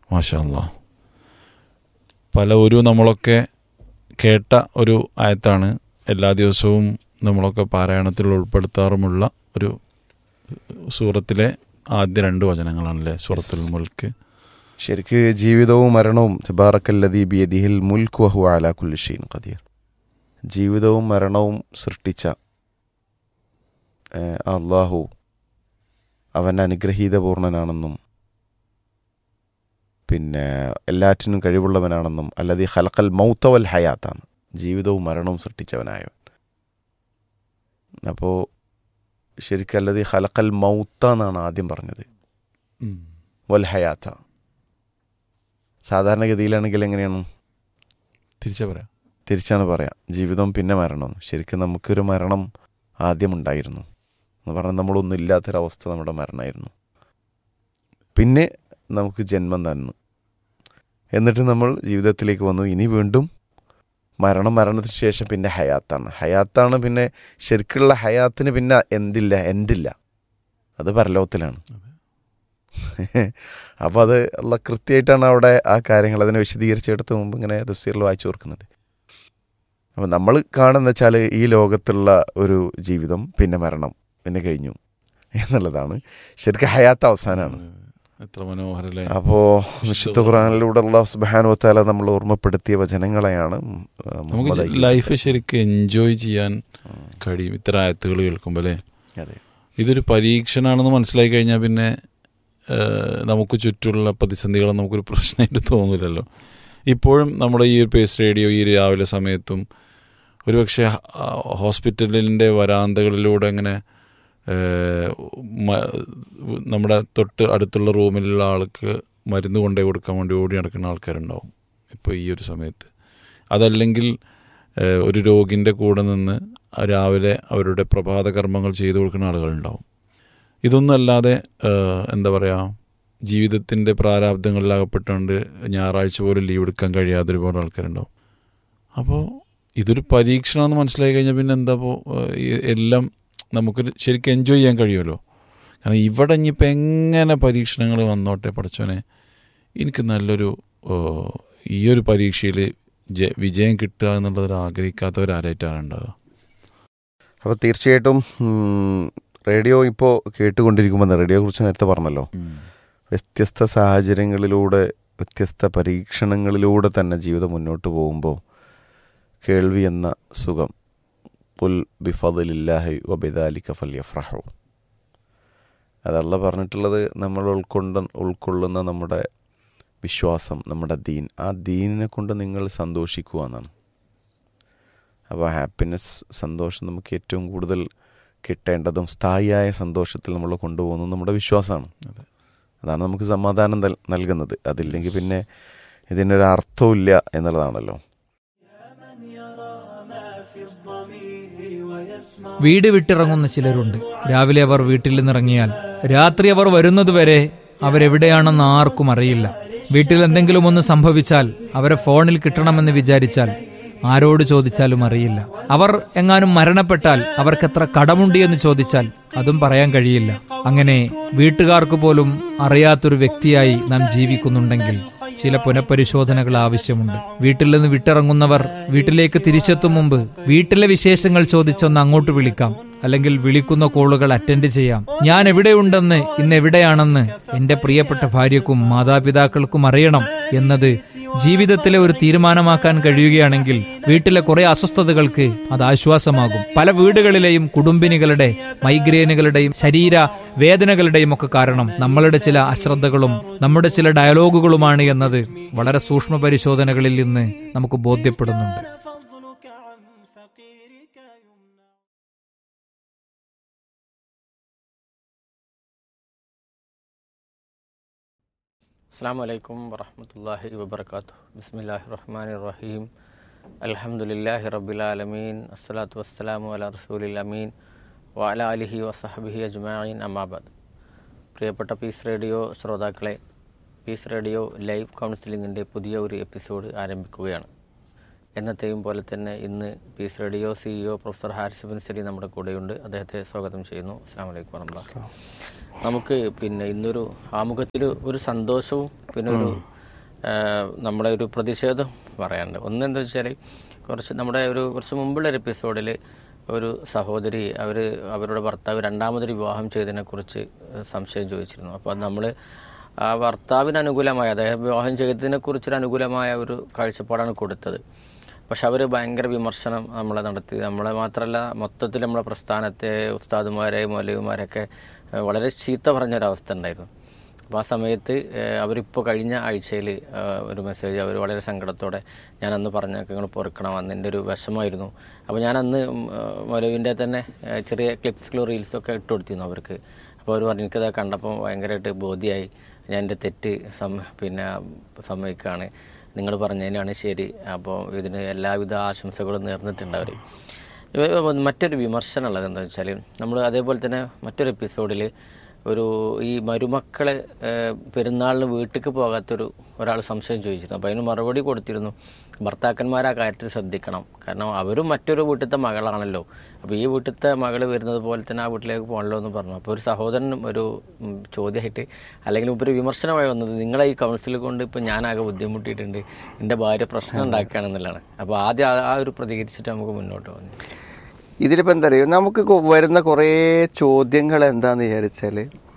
മാഷാല്ല പല ഒരു നമ്മളൊക്കെ കേട്ട ഒരു ആയത്താണ് എല്ലാ ദിവസവും നമ്മളൊക്കെ പാരായണത്തിൽ ഉൾപ്പെടുത്താറുമുള്ള ഒരു സൂറത്തിലെ ആദ്യ രണ്ട് വചനങ്ങളാണല്ലേ സൂറത്തുൽ മുൽക്ക് ശരിക്ക് ജീവിതവും മരണവും തബാറക്കല്ലദീ ബിയദിഹിൽ മുൽക്ക് വഹു അലാ കുല്ലി ഷൈൻ ഖദീർ ജീവിതവും മരണവും സൃഷ്ടിച്ച ഏഹ്, അള്ളാഹു അവൻ അനുഗ്രഹീതപൂർണനാണെന്നും പിന്നെ എല്ലാറ്റിനും കഴിവുള്ളവനാണെന്നും അല്ലതി ഹലക്കൽ മൗത്തവൽ ഹയാത്താണ് ജീവിതവും മരണവും സൃഷ്ടിച്ചവനായവൻ അപ്പോൾ ശരിക്കും അല്ലതി ഹലക്കൽ മൗത്ത എന്നാണ് ആദ്യം പറഞ്ഞത് വൽ ഹയാത്ത സാധാരണഗതിയിലാണെങ്കിൽ എങ്ങനെയാണ് തിരിച്ചു പറയാം തിരിച്ചാണ് പറയാം ജീവിതം പിന്നെ മരണം ശരിക്കും നമുക്കൊരു മരണം ആദ്യം ഉണ്ടായിരുന്നു എന്ന് പറഞ്ഞാൽ നമ്മളൊന്നും ഇല്ലാത്തൊരവസ്ഥ നമ്മുടെ മരണമായിരുന്നു പിന്നെ നമുക്ക് ജന്മം തന്നു എന്നിട്ട് നമ്മൾ ജീവിതത്തിലേക്ക് വന്നു ഇനി വീണ്ടും മരണം മരണത്തിന് ശേഷം പിന്നെ ഹയാത്താണ് ഹയാത്താണ് പിന്നെ ശരിക്കുള്ള ഹയാത്തിന് പിന്നെ എന്തില്ല എൻഡില്ല അത് പരലോകത്തിലാണ് അപ്പോൾ അത് അല്ല കൃത്യമായിട്ടാണ് അവിടെ ആ കാര്യങ്ങൾ അതിനെ വിശദീകരിച്ചെടുത്ത് മുമ്പ് ഇങ്ങനെ തഫ്സീറിൽ വായിച്ചു ഓർക്കുന്നുണ്ട് അപ്പം നമ്മൾ കാണുന്ന വെച്ചാൽ ഈ ലോകത്തുള്ള ഒരു ജീവിതം പിന്നെ മരണം പിന്നെ കഴിഞ്ഞു എന്നുള്ളതാണ് ശരിക്കും ഹയാത്ത് അവസാനമാണ് എത്ര മനോഹരല്ലേ അപ്പോൾ വിശുദ്ധ ഖുറാനിലൂടെ അള്ളാഹു സുബാനു വത്താല നമ്മൾ ഓർമ്മപ്പെടുത്തിയ വചനങ്ങളെയാണ് ഉം, ആ, നമുക്ക് മുഹമ്മദ് അയ്യൂബ് ലൈഫ് ശരിക്കും എൻജോയ് ചെയ്യാൻ കഴിയും ഇത്തരം ആയത്തുകൾ കേൾക്കുമ്പോൾ അല്ലേ അതെ ഇതൊരു പരീക്ഷണമാണെന്ന് മനസ്സിലായി കഴിഞ്ഞാൽ പിന്നെ ഏഹ്, നമുക്ക് ചുറ്റുമുള്ള പ്രതിസന്ധികൾ നമുക്കൊരു പ്രശ്നമായിട്ട് തോന്നില്ലല്ലോ ഇപ്പോഴും നമ്മുടെ ഈ ഒരു പേസ് റേഡിയോ ഈ രാവിലെ സമയത്തും ഒരുപക്ഷെ ഹ- ഹോസ്പിറ്റലിൻ്റെ വരാന്തകളിലൂടെ ഇങ്ങനെ ഏഹ്, മ- നമ്മുടെ തൊട്ട് അടുത്തുള്ള റൂമിലുള്ള ആൾക്ക് മരുന്ന് കൊണ്ടുപോയി കൊടുക്കാൻ വേണ്ടി ഓടി നടക്കുന്ന ആൾക്കാരുണ്ടാവും ഇപ്പോൾ ഈ ഒരു സമയത്ത് അതല്ലെങ്കിൽ ഏഹ്, ഒരു രോഗിൻ്റെ കൂടെ നിന്ന് രാവിലെ അവരുടെ പ്രഭാത കർമ്മങ്ങൾ ചെയ്തു കൊടുക്കുന്ന ആളുകളുണ്ടാവും ഇതൊന്നും അല്ലാതെ ഏഹ്, എന്താ പറയുക ജീവിതത്തിൻ്റെ പ്രാരാബ്ദങ്ങളിൽ അകപ്പെട്ടുകൊണ്ട് ഞായറാഴ്ച പോലും ലീവ് എടുക്കാൻ കഴിയാത്ത ഒരുപാട് ആൾക്കാരുണ്ടാവും അപ്പോൾ ഇതൊരു പരീക്ഷണമെന്ന് മനസ്സിലായി കഴിഞ്ഞാൽ പിന്നെ എന്താ ഇപ്പോൾ എല്ലാം നമുക്ക് ശരിക്കും എൻജോയ് ചെയ്യാൻ കഴിയുമല്ലോ കാരണം ഇവിടെ ഇനിയിപ്പോൾ എങ്ങനെ പരീക്ഷണങ്ങൾ വന്നോട്ടെ പഠിച്ചോനെ എനിക്ക് നല്ലൊരു ഏഹ്, ഈ ഒരു പരീക്ഷയിൽ ജ- വിജയം കിട്ടുക എന്നുള്ളത് ആഗ്രഹിക്കാത്തവരാരായിട്ടാണ് ഉണ്ടാവുക അപ്പോൾ തീർച്ചയായിട്ടും ഉം, റേഡിയോ ഇപ്പോൾ കേട്ടുകൊണ്ടിരിക്കുമ്പോൾ റേഡിയോയെ കുറിച്ച് നേരത്തെ പറഞ്ഞല്ലോ വ്യത്യസ്ത സാഹചര്യങ്ങളിലൂടെ വ്യത്യസ്ത പരീക്ഷണങ്ങളിലൂടെ തന്നെ ജീവിതം മുന്നോട്ട് പോകുമ്പോൾ കേൾവി എന്ന സുഖം പുൽ ബിഫദിലില്ലാഹി വബിദാലിക ഫല്യഫ്രഹു അതല്ല പറഞ്ഞിട്ടുള്ളത് നമ്മൾ ഉൾക്കൊണ്ട ഉൾക്കൊള്ളുന്ന നമ്മുടെ വിശ്വാസം നമ്മുടെ ദീൻ ആ ദീനിനെ കൊണ്ട് നിങ്ങൾ സന്തോഷിക്കുക എന്നാണ് അപ്പോൾ ഹാപ്പിനെസ് സന്തോഷം നമുക്ക് ഏറ്റവും കൂടുതൽ കിട്ടേണ്ടതും സ്ഥായിയായ സന്തോഷത്തിൽ നമ്മൾ കൊണ്ടുപോകുന്നത് നമ്മുടെ വിശ്വാസമാണ് അതെ. അതാണ് നമുക്ക് സമാധാനം നൽ- നൽകുന്നത് അതില്ലെങ്കിൽ പിന്നെ ഇതിനൊരു അർത്ഥമില്ല എന്നുള്ളതാണല്ലോ വീട് വിട്ടിറങ്ങുന്ന ചിലരുണ്ട് രാവിലെ അവർ വീട്ടിൽ നിന്നിറങ്ങിയാൽ രാത്രി അവർ വരുന്നതുവരെ അവരെവിടെയാണെന്ന് ആർക്കും അറിയില്ല വീട്ടിൽ എന്തെങ്കിലും ഒന്ന് സംഭവിച്ചാൽ അവരെ ഫോണിൽ കിട്ടണമെന്ന് വിചാരിച്ചാൽ ആരോട് ചോദിച്ചാലും അറിയില്ല അവർ എങ്ങാനും മരണപ്പെട്ടാൽ അവർക്കെത്ര കടമുണ്ട് എന്ന് ചോദിച്ചാൽ അതും പറയാൻ കഴിയില്ല അങ്ങനെ വീട്ടുകാർക്ക് പോലും അറിയാത്തൊരു വ്യക്തിയായി നാം ജീവിക്കുന്നുണ്ടെങ്കിൽ ചില പുനഃപരിശോധനകൾ ആവശ്യമുണ്ട് വീട്ടിൽ നിന്ന് വിട്ടിറങ്ങുന്നവർ വീട്ടിലേക്ക് തിരിച്ചെത്തും മുമ്പ് വീട്ടിലെ വിശേഷങ്ങൾ ചോദിച്ചൊന്ന് അങ്ങോട്ട് വിളിക്കാം അല്ലെങ്കിൽ വിളിക്കുന്ന കോളുകൾ അറ്റൻഡ് ചെയ്യാം ഞാൻ എവിടെയുണ്ടെന്ന് ഇന്ന് എവിടെയാണെന്ന് എന്റെ പ്രിയപ്പെട്ട ഭാര്യക്കും മാതാപിതാക്കൾക്കും അറിയണം എന്നത് ജീവിതത്തിലെ ഒരു തീരുമാനമാക്കാൻ കഴിയുകയാണെങ്കിൽ വീട്ടിലെ കുറെ അസ്വസ്ഥതകൾക്ക് അത് ആശ്വാസമാകും പല വീടുകളിലെയും കുടുംബിനികളുടെ മൈഗ്രെയിനുകളുടെയും ശരീര വേദനകളുടെയും ഒക്കെ കാരണം നമ്മളുടെ ചില അശ്രദ്ധകളും നമ്മുടെ ചില ഡയലോഗുകളുമാണ് എന്നത് വളരെ സൂക്ഷ്മ പരിശോധനകളിൽ നിന്ന് നമുക്ക് ബോധ്യപ്പെടുന്നുണ്ട് فضلك عن فقيرك يمنع അസ്സാം വലൈക്കും വറഹമത്തല്ലാഹി വബർക്കാത്തു ബിസ്മില്ലാഹി റഹ്മാൻ റഹീം അൽഹംദുലില്ലാഹി റബ്ബിലാലമീൻ അസ്സലാത്തു വസ്സലാമു അല റസൂലിൽ അമീൻ വഅല അലിഹി വസഹബിഹി അജ്മായിൻ അമാബാദ് പ്രിയപ്പെട്ട പീസ് റേഡിയോ ശ്രോതാക്കളെ പീസ് റേഡിയോ ലൈവ് കൗൺസിലിങ്ങിൻ്റെ പുതിയ ഒരു എപ്പിസോഡ് ആരംഭിക്കുകയാണ് എന്നത്തെയും പോലെ തന്നെ ഇന്ന് peace radio CEO professor Haris bin Sali നമ്മുടെ കൂടെയുണ്ട് അദ്ദേഹത്തെ സ്വാഗതം ചെയ്യുന്നു അസ്സാം വലൈക്കും വറഹമുല്ല നമുക്ക് പിന്നെ ഇന്നൊരു ആമുഖത്തിൽ ഒരു സന്തോഷവും പിന്നെ ഒരു നമ്മുടെ ഒരു പ്രതിഷേധം പറയാനുണ്ട് ഒന്ന് എന്താ വെച്ചാൽ കുറച്ച് നമ്മുടെ ഒരു കുറച്ച് മുമ്പുള്ള ഒരു എപ്പിസോഡിൽ ഒരു സഹോദരി അവർ അവരുടെ ഭർത്താവ് രണ്ടാമതൊരു വിവാഹം ചെയ്തതിനെക്കുറിച്ച് സംശയം ചോദിച്ചിരുന്നു അപ്പോൾ അത് നമ്മൾ ആ ഭർത്താവിന് അനുകൂലമായ അതായത് വിവാഹം ചെയ്തതിനെക്കുറിച്ചൊരു അനുകൂലമായ ഒരു കാഴ്ചപ്പാടാണ് കൊടുത്തത് പക്ഷെ അവർ ഭയങ്കര വിമർശനം നമ്മളെ നടത്തി നമ്മളെ മാത്രമല്ല മൊത്തത്തിൽ നമ്മളെ പ്രസ്ഥാനത്തെ ഉസ്താദുമാരെ മൗലവിമാരൊക്കെ ഏഹ്, വളരെ ചീത്ത പറഞ്ഞൊരവസ്ഥ ഉണ്ടായിരുന്നു അപ്പോൾ ആ സമയത്ത് ഏഹ്, അവരിപ്പോൾ കഴിഞ്ഞ ആഴ്ചയിൽ ഒരു മെസ്സേജ് അവർ വളരെ സങ്കടത്തോടെ ഞാൻ അന്ന് പറഞ്ഞൊക്കെ നിങ്ങൾ പൊറുക്കണം അന്ന് എൻ്റെ ഒരു വിഷമമായിരുന്നു അപ്പോൾ ഞാൻ അന്ന് മൗലവിൻ്റെ തന്നെ ഏഹ്, ചെറിയ ക്ലിപ്സുകളും റീൽസൊക്കെ ഇട്ട് കൊടുത്തിരുന്നു അവർക്ക് അപ്പോൾ അവർ പറഞ്ഞു എനിക്കത് കണ്ടപ്പോൾ ഭയങ്കരമായിട്ട് ബോധ്യമായി ഞാൻ എൻ്റെ തെറ്റ് സമ്മ പിന്നെ സമ്മതിക്കുകയാണ് നിങ്ങൾ പറഞ്ഞതിനാണ് ശരി അപ്പോൾ ഇതിന് എല്ലാവിധ ആശംസകളും നേർന്നിട്ടുണ്ട് അവർ ഇവ- മറ്റൊരു വിമർശനം ഉള്ളത് എന്താ വെച്ചാൽ നമ്മൾ അതേപോലെ തന്നെ മറ്റൊരു എപ്പിസോഡിൽ ഒരു ഈ മരുമക്കളെ ഏഹ്, പെരുന്നാളിന് വീട്ടിലേക്ക് പോകാത്തൊരു ഒരാൾ സംശയം ചോദിച്ചിരുന്നു അപ്പോൾ അതിന് മറുപടി കൊടുത്തിരുന്നു ഭർത്താക്കന്മാർ ആ കാര്യത്തിൽ ശ്രദ്ധിക്കണം കാരണം അവരും മറ്റൊരു വീട്ടിലത്തെ മകളാണല്ലോ അപ്പോൾ ഈ വീട്ടിലത്തെ മകൾ വരുന്നത് പോലെ തന്നെ ആ വീട്ടിലേക്ക് പോകണല്ലോ എന്ന് പറഞ്ഞു അപ്പോൾ ഒരു സഹോദരൻ ഒരു ഉം, ചോദ്യമായിട്ട് അല്ലെങ്കിൽ ഒരു വിമർശനമായി വന്നത് നിങ്ങളെ ഈ കൗൺസിൽ കൊണ്ട് ഇപ്പോൾ ഞാനാകെ ബുദ്ധിമുട്ടിയിട്ടുണ്ട് എൻ്റെ ഭാര്യ പ്രശ്നം ഉണ്ടാക്കുകയാണെന്നുള്ളതാണ് അപ്പോൾ ആദ്യം ആ- ആ ഒരു പ്രതികരിച്ചിട്ട് നമുക്ക് മുന്നോട്ട് പോകുന്നു ഇതിലിപ്പോൾ എന്താ അറിയോ നമുക്ക് കൊ- വരുന്ന കുറേ ചോദ്യങ്ങൾ എന്താന്ന് വിചാരിച്ചാൽ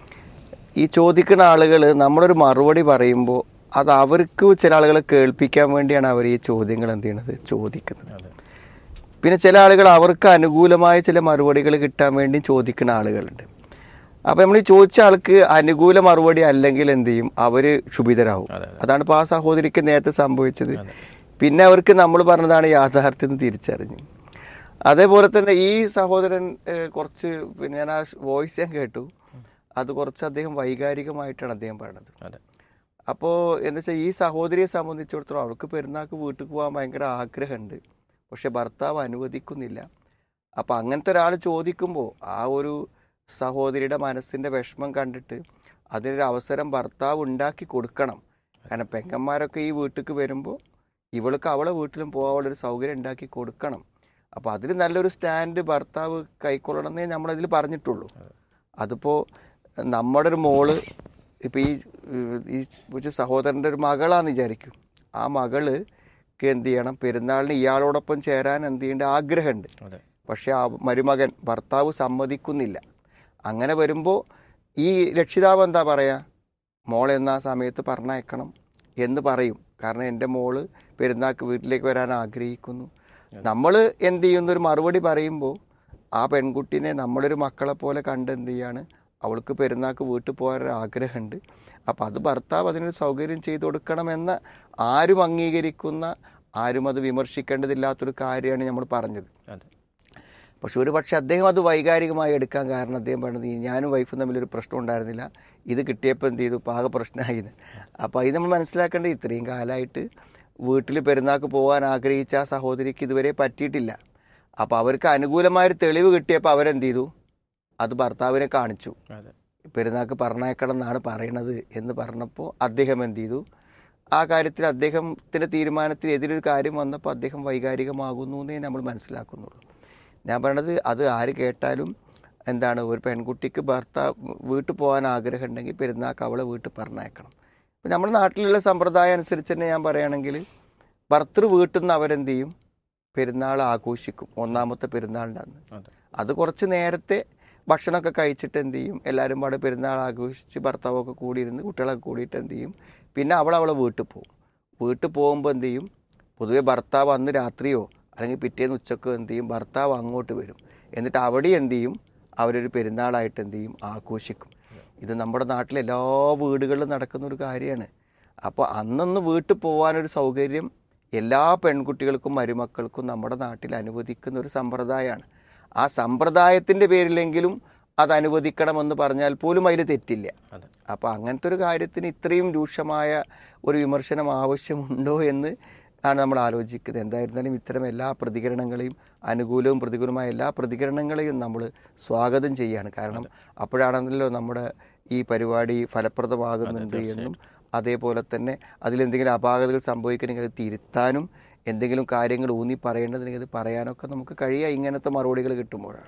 ഈ ചോദിക്കുന്ന ആളുകൾ നമ്മളൊരു മറുപടി പറയുമ്പോൾ അത് അവർക്ക് ചില ആളുകളെ കേൾപ്പിക്കാൻ വേണ്ടിയാണ് അവർ ഈ ചോദ്യങ്ങൾ എന്ത് ചെയ്യണത് ചോദിക്കുന്നത് പിന്നെ ചില ആളുകൾ അവർക്ക് അനുകൂലമായ ചില മറുപടികൾ കിട്ടാൻ വേണ്ടി ചോദിക്കുന്ന ആളുകളുണ്ട് അപ്പോൾ നമ്മൾ ഈ ചോദിച്ച ആൾക്ക് അനുകൂല മറുപടി അല്ലെങ്കിൽ എന്ത് ചെയ്യും അവർ ക്ഷുഭിതരാകും അതാണ് ഇപ്പോൾ ആ സഹോദരിക്ക് നേരത്തെ സംഭവിച്ചത് പിന്നെ അവർക്ക് നമ്മൾ പറഞ്ഞതാണ് യാഥാർത്ഥ്യം എന്ന് തിരിച്ചറിഞ്ഞു അതേപോലെ തന്നെ ഈ സഹോദരൻ ഏഹ്, കുറച്ച് പിന്നെ ഞാൻ ആ വോയിസ് ഞാൻ കേട്ടു അത് കുറച്ച് അദ്ദേഹം വൈകാരികമായിട്ടാണ് അദ്ദേഹം പറയണത് അതെ അപ്പോൾ എന്താ വെച്ചാൽ ഈ സഹോദരിയെ സംബന്ധിച്ചിടത്തോളം അവൾക്ക് പെരുന്നാൾക്ക് വീട്ടിൽ പോകാൻ ഭയങ്കര ആഗ്രഹമുണ്ട് പക്ഷെ ഭർത്താവ് അനുവദിക്കുന്നില്ല അപ്പം അങ്ങനത്തെ ഒരാൾ ചോദിക്കുമ്പോൾ ആ ഒരു സഹോദരിയുടെ മനസ്സിൻ്റെ വിഷമം കണ്ടിട്ട് അതിനൊരു അവസരം ഭർത്താവ് ഉണ്ടാക്കി കൊടുക്കണം കാരണം പെങ്ങന്മാരൊക്കെ ഈ വീട്ടിലേക്ക് വരുമ്പോൾ ഇവൾക്ക് അവളെ വീട്ടിലും പോകാനുള്ളൊരു സൗകര്യം ഉണ്ടാക്കി കൊടുക്കണം അപ്പോൾ അതിൽ നല്ലൊരു സ്റ്റാൻഡ് ഭർത്താവ് കൈക്കൊള്ളണമെന്നേ നമ്മളതിൽ പറഞ്ഞിട്ടുള്ളൂ അതിപ്പോൾ നമ്മുടെ ഒരു മോള് ഇപ്പം ഈ ഏഹ്, ഈ ഒരു സഹോദരൻ്റെ ഒരു മകളാന്ന് വിചാരിക്കും ആ മകള് എന്ത് ചെയ്യണം പെരുന്നാളിന് ഇയാളോടൊപ്പം ചേരാൻ എന്ത് ചെയ്യേണ്ട ആഗ്രഹമുണ്ട് അതെ പക്ഷേ ആ മരുമകൻ ഭർത്താവ് സമ്മതിക്കുന്നില്ല അങ്ങനെ വരുമ്പോൾ ഈ രക്ഷിതാവ് എന്താ പറയുക മോൾ എന്നാ സമയത്ത് പറഞ്ഞയക്കണം എന്ന് പറയും കാരണം എൻ്റെ മോള് പെരുന്നാൾക്ക് വീട്ടിലേക്ക് വരാൻ ആഗ്രഹിക്കുന്നു നമ്മൾ എന്ത് ചെയ്യുന്ന ഒരു മറുപടി പറയുമ്പോൾ ആ പെൺകുട്ടീനെ നമ്മളൊരു മക്കളെ പോലെ കണ്ട് എന്ത് ചെയ്യാണ് അവൾക്ക് പെരുന്നാൾക്ക് വീട്ടിൽ പോകാനൊരു ആഗ്രഹമുണ്ട് അപ്പോൾ അത് ഭർത്താവ് അതിനൊരു സൗകര്യം ചെയ്തു കൊടുക്കണമെന്ന ആരും അംഗീകരിക്കുന്ന ആരും അത് വിമർശിക്കേണ്ടതില്ലാത്തൊരു കാര്യമാണ് നമ്മൾ പറഞ്ഞത് അതെ പക്ഷെ ഒരു പക്ഷെ അദ്ദേഹം അത് വൈകാരികമായി എടുക്കാൻ കാരണം അദ്ദേഹം പറഞ്ഞത് ഈ ഞാനും വൈഫും തമ്മിലൊരു പ്രശ്നം ഉണ്ടായിരുന്നില്ല ഇത് കിട്ടിയപ്പോൾ എന്ത് ചെയ്തു പാക പ്രശ്നമായിന്ന് അപ്പോൾ അത് നമ്മൾ മനസ്സിലാക്കേണ്ടത് ഇത്രയും കാലമായിട്ട് വീട്ടിൽ പെരുന്നാൾക്ക് പോകാൻ ആഗ്രഹിച്ച ആ സഹോദരിക്ക് ഇതുവരെ പറ്റിയിട്ടില്ല അപ്പോൾ അവർക്ക് അനുകൂലമായൊരു തെളിവ് കിട്ടിയപ്പോൾ അവരെന്ത് ചെയ്തു അത് ഭർത്താവിനെ കാണിച്ചു അതെ പെരുന്നാൾക്ക് പറഞ്ഞേക്കണം എന്നാണ് പറയണത് എന്ന് പറഞ്ഞപ്പോൾ അദ്ദേഹം എന്ത് ചെയ്തു ആ കാര്യത്തിൽ അദ്ദേഹത്തിൻ്റെ തീരുമാനത്തിൽ എതിരൊരു കാര്യം വന്നപ്പോൾ അദ്ദേഹം വൈകാരികമാകുന്നു എന്നേ നമ്മൾ മനസ്സിലാക്കുന്നുള്ളൂ ഞാൻ പറയണത് അത് ആര് കേട്ടാലും എന്താണ് ഒരു പെൺകുട്ടിക്ക് ഭർത്താവ് വീട്ടിൽ പോകാൻ ആഗ്രഹം ഉണ്ടെങ്കിൽ പെരുന്നാൾക്ക് അവളെ വീട്ടിൽ പറഞ്ഞേക്കണം ഇപ്പം നമ്മുടെ നാട്ടിലുള്ള സമ്പ്രദായം അനുസരിച്ച് തന്നെ ഞാൻ പറയുകയാണെങ്കിൽ ഭർത്തൃ വീട്ടിൽ നിന്ന് അവരെന്ത് ചെയ്യും പെരുന്നാൾ ആഘോഷിക്കും ഒന്നാമത്തെ പെരുന്നാളിൻ്റെ അന്ന് അതെ അത് കുറച്ച് നേരത്തെ ഭക്ഷണമൊക്കെ കഴിച്ചിട്ട് എന്ത് ചെയ്യും എല്ലാവരും പാടെ പെരുന്നാൾ ആഘോഷിച്ച് ഭർത്താവൊക്കെ കൂടിയിരുന്ന് കുട്ടികളൊക്കെ കൂടിയിട്ട് എന്ത് ചെയ്യും പിന്നെ അവൾ അവളെ വീട്ടിൽ പോകും വീട്ടിൽ പോകുമ്പോൾ എന്ത് ചെയ്യും പൊതുവെ ഭർത്താവ് അന്ന് രാത്രിയോ അല്ലെങ്കിൽ പിറ്റേന്ന് ഉച്ചക്കോ എന്ത് ചെയ്യും ഭർത്താവ് അങ്ങോട്ട് വരും എന്നിട്ട് അവിടെ എന്ത് ചെയ്യും അവരൊരു പെരുന്നാളായിട്ട് എന്ത് ചെയ്യും ആഘോഷിക്കും ഇത് നമ്മുടെ നാട്ടിലെ എല്ലാ വീടുകളിലും നടക്കുന്ന ഒരു കാര്യമാണ് അപ്പോൾ അന്നൊന്ന് വീട്ടിൽ പോകാനൊരു സൗകര്യം എല്ലാ പെൺകുട്ടികൾക്കും മരുമക്കൾക്കും നമ്മുടെ നാട്ടിൽ അനുവദിക്കുന്ന ഒരു സമ്പ്രദായമാണ് ആ സമ്പ്രദായത്തിൻ്റെ പേരിലെങ്കിലും അത് അനുവദിക്കണമെന്ന് പറഞ്ഞാൽ പോലും അതിൽ തെറ്റില്ല അതെ അപ്പോൾ അങ്ങനത്തെ ഒരു കാര്യത്തിന് ഇത്രയും രൂക്ഷമായ ഒരു വിമർശനം ആവശ്യമുണ്ടോ എന്ന് ആണ് നമ്മൾ ആലോചിക്കുന്നത് എന്തായിരുന്നാലും ഇത്തരം എല്ലാ പ്രതികരണങ്ങളെയും അനുകൂലവും പ്രതികൂലമായ എല്ലാ പ്രതികരണങ്ങളെയും നമ്മൾ സ്വാഗതം ചെയ്യാണ് കാരണം അപ്പോഴാണല്ലോ നമ്മുടെ ഈ പരിപാടി ഫലപ്രദമാകുന്നുണ്ട് എന്നും അതേപോലെ തന്നെ അതിലെന്തെങ്കിലും അപാകതകൾ സംഭവിക്കണമെങ്കിൽ അത് തിരുത്താനും എന്തെങ്കിലും കാര്യങ്ങൾ ഊന്നി പറയേണ്ടതിനെങ്കിൽ അത് പറയാനൊക്കെ നമുക്ക് കഴിയുക ഇങ്ങനത്തെ മറുപടികൾ കിട്ടുമ്പോഴാണ് അതെ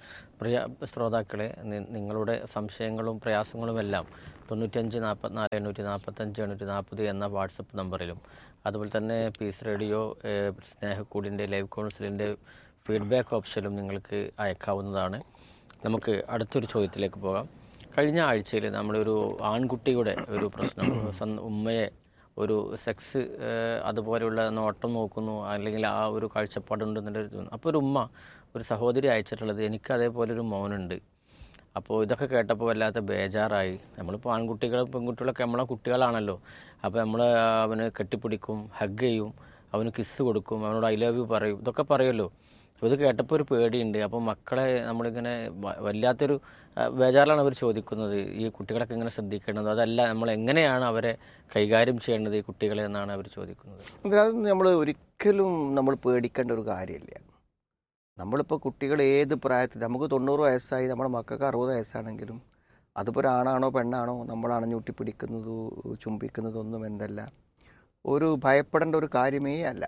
പ്രിയ ശ്രോതാക്കളെ നി- നിങ്ങളുടെ സംശയങ്ങളും പ്രയാസങ്ങളുമെല്ലാം തൊണ്ണൂറ്റഞ്ച് നാൽപ്പത്തിനാല് എണ്ണൂറ്റി നാൽപ്പത്തഞ്ച് എണ്ണൂറ്റി നാൽപ്പത് എന്ന വാട്സപ്പ് നമ്പറിലും അതുപോലെ തന്നെ പീസ് റേഡിയോ ഏഹ്, സ്നേഹക്കൂടിൻ്റെ ലൈവ് കൗൺസിലിൻ്റെ ഫീഡ്ബാക്ക് ഓപ്ഷനിലും നിങ്ങൾക്ക് അയക്കാവുന്നതാണ് നമുക്ക് അടുത്തൊരു ചോദ്യത്തിലേക്ക് പോകാം കഴിഞ്ഞ ആഴ്ചയിൽ നമ്മളൊരു ആൺകുട്ടിയുടെ ഒരു പ്രശ്നം സ്വന്തം ഉമ്മയെ ഒരു സെക്സ് ഏഹ്, അതുപോലെയുള്ള നോട്ടം നോക്കുന്നു അല്ലെങ്കിൽ ആ ഒരു കാഴ്ചപ്പാടുണ്ടെന്നുള്ളൊരു തോന്നുന്നു അപ്പോൾ ഒരു ഉമ്മ ഒരു സഹോദരി അയച്ചിട്ടുള്ളത് എനിക്ക് അതേപോലെ ഒരു മോനുണ്ട് അപ്പോൾ ഇതൊക്കെ കേട്ടപ്പോൾ വല്ലാത്ത ബേജാറായി നമ്മളിപ്പോൾ ആൺകുട്ടികളും പെൺകുട്ടികളൊക്കെ നമ്മളെ കുട്ടികളാണല്ലോ അപ്പോൾ നമ്മൾ അവന് കെട്ടിപ്പിടിക്കും ഹഗ് ചെയ്യും അവന് കിസ് കൊടുക്കും അവനോട് ഐ ലവ് യു പറയും ഇതൊക്കെ പറയുമല്ലോ അപ്പോൾ ഇത് കേട്ടപ്പോൾ ഒരു പേടിയുണ്ട് അപ്പോൾ മക്കളെ നമ്മളിങ്ങനെ വ- വല്ലാത്തൊരു ആ, ബേജാറിലാണ് അവർ ചോദിക്കുന്നത് ഈ കുട്ടികളൊക്കെ എങ്ങനെ ശ്രദ്ധിക്കേണ്ടത് അതല്ല നമ്മൾ എങ്ങനെയാണ് അവരെ കൈകാര്യം ചെയ്യേണ്ടത് ഈ കുട്ടികളെ എന്നാണ് അവർ ചോദിക്കുന്നത് അത് നമ്മൾ ഒരിക്കലും നമ്മൾ പേടിക്കേണ്ട ഒരു കാര്യമില്ല നമ്മളിപ്പോൾ കുട്ടികൾ ഏത് പ്രായത്തിൽ നമുക്ക് തൊണ്ണൂറ് വയസ്സായി നമ്മുടെ മക്കൾക്ക് അറുപത് വയസ്സാണെങ്കിലും അതിപ്പോൾ ഒരു ആണാണോ പെണ്ണാണോ നമ്മൾ അണഞ്ഞൂട്ടി പിടിക്കുന്നതോ ചുംബിക്കുന്നതൊന്നും എന്തല്ല ഒരു ഭയപ്പെടേണ്ട ഒരു കാര്യമേ അല്ല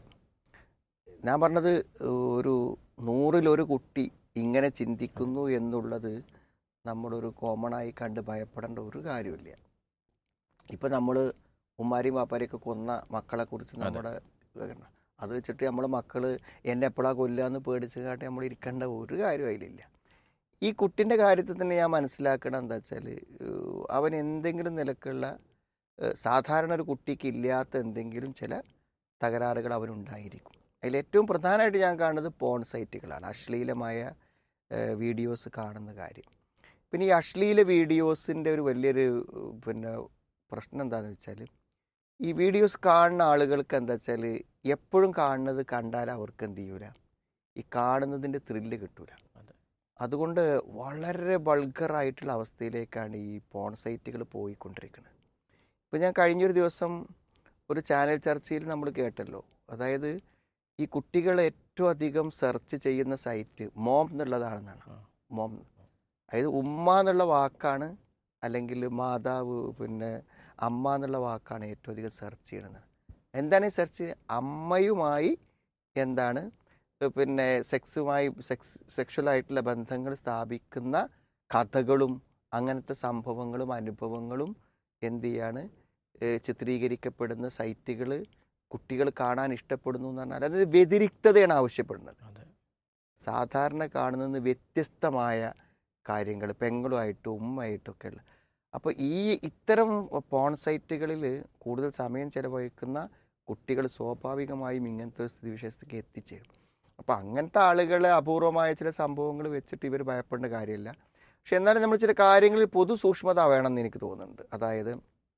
ഞാൻ പറഞ്ഞത് ഒരു നൂറിലൊരു കുട്ടി ഇങ്ങനെ ചിന്തിക്കുന്നു എന്നുള്ളത് നമ്മളൊരു കോമൺ ആയി കണ്ട് ഭയപ്പെടേണ്ട ഒരു കാര്യമില്ല ഇപ്പം നമ്മൾ ഉമ്മാരിയും വാപ്പാരെയൊക്കെ കൊന്ന മക്കളെ കുറിച്ച് നമ്മുടെ ഇതൊക്കെ അത് വെച്ചിട്ട് നമ്മളെ മക്കൾ എന്നെ എപ്പോഴാ കൊല്ലാന്ന് പേടിച്ച് കാട്ടി നമ്മൾ ഇരിക്കേണ്ട ഒരു കാര്യം അതിലില്ല ഈ കുട്ടിൻ്റെ കാര്യത്തിൽ തന്നെ ഞാൻ മനസ്സിലാക്കണം എന്താ വെച്ചാൽ അവൻ എന്തെങ്കിലും നിലക്കുള്ള ഏഹ്, സാധാരണ ഒരു കുട്ടിക്ക് ഇല്ലാത്ത എന്തെങ്കിലും ചില തകരാറുകൾ അവനുണ്ടായിരിക്കും അതിൽ ഏറ്റവും പ്രധാനമായിട്ട് ഞാൻ കാണുന്നത് പോൺ സൈറ്റുകളാണ് അശ്ലീലമായ ഏഹ്, വീഡിയോസ് കാണുന്ന കാര്യം പിന്നെ ഈ അശ്ലീല വീഡിയോസിൻ്റെ ഒരു വലിയൊരു ഏഹ്, പിന്നെ പ്രശ്നം എന്താണെന്ന് വെച്ചാൽ ഈ വീഡിയോസ് കാണുന്ന ആളുകൾക്ക് എന്താ വെച്ചാൽ എപ്പോഴും കാണുന്നത് കണ്ടാൽ അവർക്ക് എന്ത് ചെയ്യൂല ഈ കാണുന്നതിൻ്റെ ത്രില്ല് കിട്ടൂല അതെ. അതുകൊണ്ട് വളരെ വൾഗറായിട്ടുള്ള അവസ്ഥയിലേക്കാണ് ഈ പോൺ സൈറ്റുകൾ പോയിക്കൊണ്ടിരിക്കുന്നത് ഇപ്പം ഞാൻ കഴിഞ്ഞൊരു ദിവസം ഒരു ചാനൽ ചർച്ചയിൽ നമ്മൾ കേട്ടല്ലോ അതായത് ഈ കുട്ടികൾ ഏറ്റവും അധികം സെർച്ച് ചെയ്യുന്ന സൈറ്റ് മോം എന്നുള്ളതാണെന്നാണ് ആ. മോം അതായത് ഉമ്മ എന്നുള്ള വാക്കാണ് അല്ലെങ്കിൽ മാതാവ് പിന്നെ അമ്മ എന്നുള്ള വാക്കാണ് ഏറ്റവും അധികം സെർച്ച് ചെയ്യണത് എന്താണ് ഈ സെർച്ച് അമ്മയുമായി എന്താണ് പിന്നെ സെക്സുമായി സെക്സ് സെക്ഷൽ ആയിട്ടുള്ള ബന്ധങ്ങൾ സ്ഥാപിക്കുന്ന കഥകളും അങ്ങനത്തെ സംഭവങ്ങളും അനുഭവങ്ങളും എന്ത് ചെയ്യാണ് ഏഹ് ചിത്രീകരിക്കപ്പെടുന്ന സൈറ്റുകൾ കുട്ടികൾ കാണാൻ ഇഷ്ടപ്പെടുന്നു എന്ന് പറഞ്ഞാൽ അതായത് വ്യതിരിക്തതയാണ് ആവശ്യപ്പെടുന്നത് അതെ സാധാരണ കാണുന്നത് വ്യത്യസ്തമായ കാര്യങ്ങൾ പെങ്ങളുമായിട്ടും ഉമ്മയായിട്ടൊക്കെ ഉള്ള അപ്പോൾ ഈ ഇത്തരം പോൺ സൈറ്റുകളിൽ കൂടുതൽ സമയം ചെലവഴിക്കുന്ന കുട്ടികൾ സ്വാഭാവികമായും ഇങ്ങനത്തെ ഒരു സ്ഥിതിവിശേഷത്തേക്ക് എത്തിച്ചേരും അപ്പോൾ അങ്ങനത്തെ ആളുകളെ അപൂർവമായ ചില സംഭവങ്ങൾ വെച്ചിട്ട് ഇവർ ഭയപ്പെടേണ്ട കാര്യമില്ല പക്ഷെ എന്നാലും നമ്മൾ ചില കാര്യങ്ങളിൽ പൊതു സൂക്ഷ്മത വേണമെന്ന് എനിക്ക് തോന്നുന്നുണ്ട് അതായത്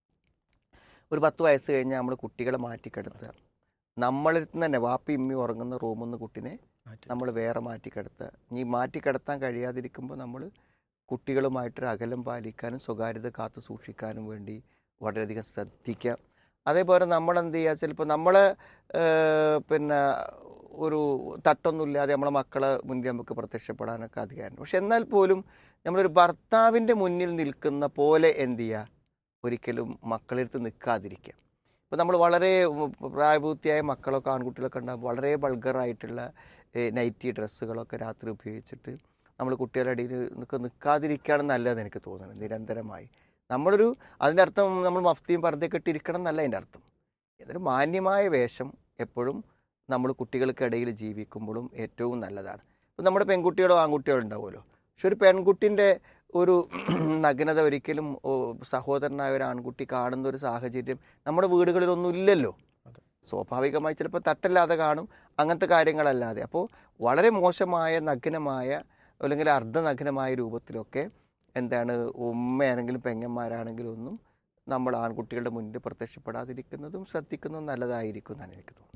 ഒരു പത്ത് വയസ്സ് കഴിഞ്ഞാൽ നമ്മൾ കുട്ടികളെ മാറ്റിക്കിടത്തുക നമ്മളിൽ നിന്ന് തന്നെ വാപ്പി ഇമ്മി ഉറങ്ങുന്ന റൂമിൽ നിന്ന് കുട്ടിനെ മാറ്റി. നമ്മൾ വേറെ മാറ്റിക്കിടത്തുക ഇനി മാറ്റിക്കിടത്താൻ കഴിയാതിരിക്കുമ്പോൾ നമ്മൾ കുട്ടികളുമായിട്ടൊരു അകലം പാലിക്കാനും സ്വകാര്യത കാത്തു സൂക്ഷിക്കാനും വേണ്ടി വളരെയധികം ശ്രദ്ധിക്കുക അതേപോലെ നമ്മൾ എന്ത് ചെയ്യുക ചിലപ്പോൾ നമ്മൾ പിന്നെ ഒരു തട്ടൊന്നുമില്ലാതെ നമ്മളെ മക്കളെ മുന്നിൽ നമുക്ക് പ്രത്യക്ഷപ്പെടാനൊക്കെ അധികാരം പക്ഷെ എന്നാൽ പോലും നമ്മളൊരു ഭർത്താവിൻ്റെ മുന്നിൽ നിൽക്കുന്ന പോലെ എന്ത് ചെയ്യുക ഒരിക്കലും മക്കളെടുത്ത് നിൽക്കാതിരിക്കുക ഇപ്പോൾ നമ്മൾ വളരെ ഉം, പ്രായപൂർത്തിയായ മക്കളൊക്കെ ആൺകുട്ടികളൊക്കെ ഉണ്ടാകും വളരെ വൾഗറായിട്ടുള്ള നൈറ്റി ഡ്രസ്സുകളൊക്കെ രാത്രി ഉപയോഗിച്ചിട്ട് നമ്മൾ കുട്ടികളുടെ ഇടയിൽ നിൽക്ക നിൽക്കാതിരിക്കുകയാണ് നല്ലതെന്ന് എനിക്ക് തോന്നുന്നത് നിരന്തരമായി നമ്മളൊരു അതിൻ്റെ അർത്ഥം നമ്മൾ മഫ്തിയും പർദ്ദയൊക്കെ ഇട്ടിരിക്കണം എന്നല്ല അതിൻ്റെ അർത്ഥം ഇതൊരു മാന്യമായ വേഷം എപ്പോഴും നമ്മൾ കുട്ടികൾക്കിടയിൽ ജീവിക്കുമ്പോഴും ഏറ്റവും നല്ലതാണ് ഇപ്പം നമ്മുടെ പെൺകുട്ടികളോ ആൺകുട്ടികളോ ഉണ്ടാവുമല്ലോ പക്ഷെ ഒരു പെൺകുട്ടിൻ്റെ ഒരു നഗ്നത ഒരിക്കലും ഓ, സഹോദരനായ ഒരു ആൺകുട്ടി കാണുന്ന ഒരു സാഹചര്യം നമ്മുടെ വീടുകളിലൊന്നും ഇല്ലല്ലോ അതെ. സ്വാഭാവികമായി ചിലപ്പോൾ തട്ടല്ലാതെ കാണും അങ്ങനത്തെ കാര്യങ്ങളല്ലാതെ അപ്പോൾ വളരെ മോശമായ നഗ്നമായ അല്ലെങ്കിൽ അർദ്ധനഗ്നമായ രൂപത്തിലൊക്കെ എന്താണ് ഉമ്മയാണെങ്കിലും പെങ്ങന്മാരാണെങ്കിലും ഒന്നും നമ്മൾ ആൺകുട്ടികളുടെ മുന്നിൽ പ്രത്യക്ഷപ്പെടാതിരിക്കുന്നതും ശ്രദ്ധിക്കുന്നതും നല്ലതായിരിക്കും എന്നാണ് എനിക്ക് തോന്നുന്നത്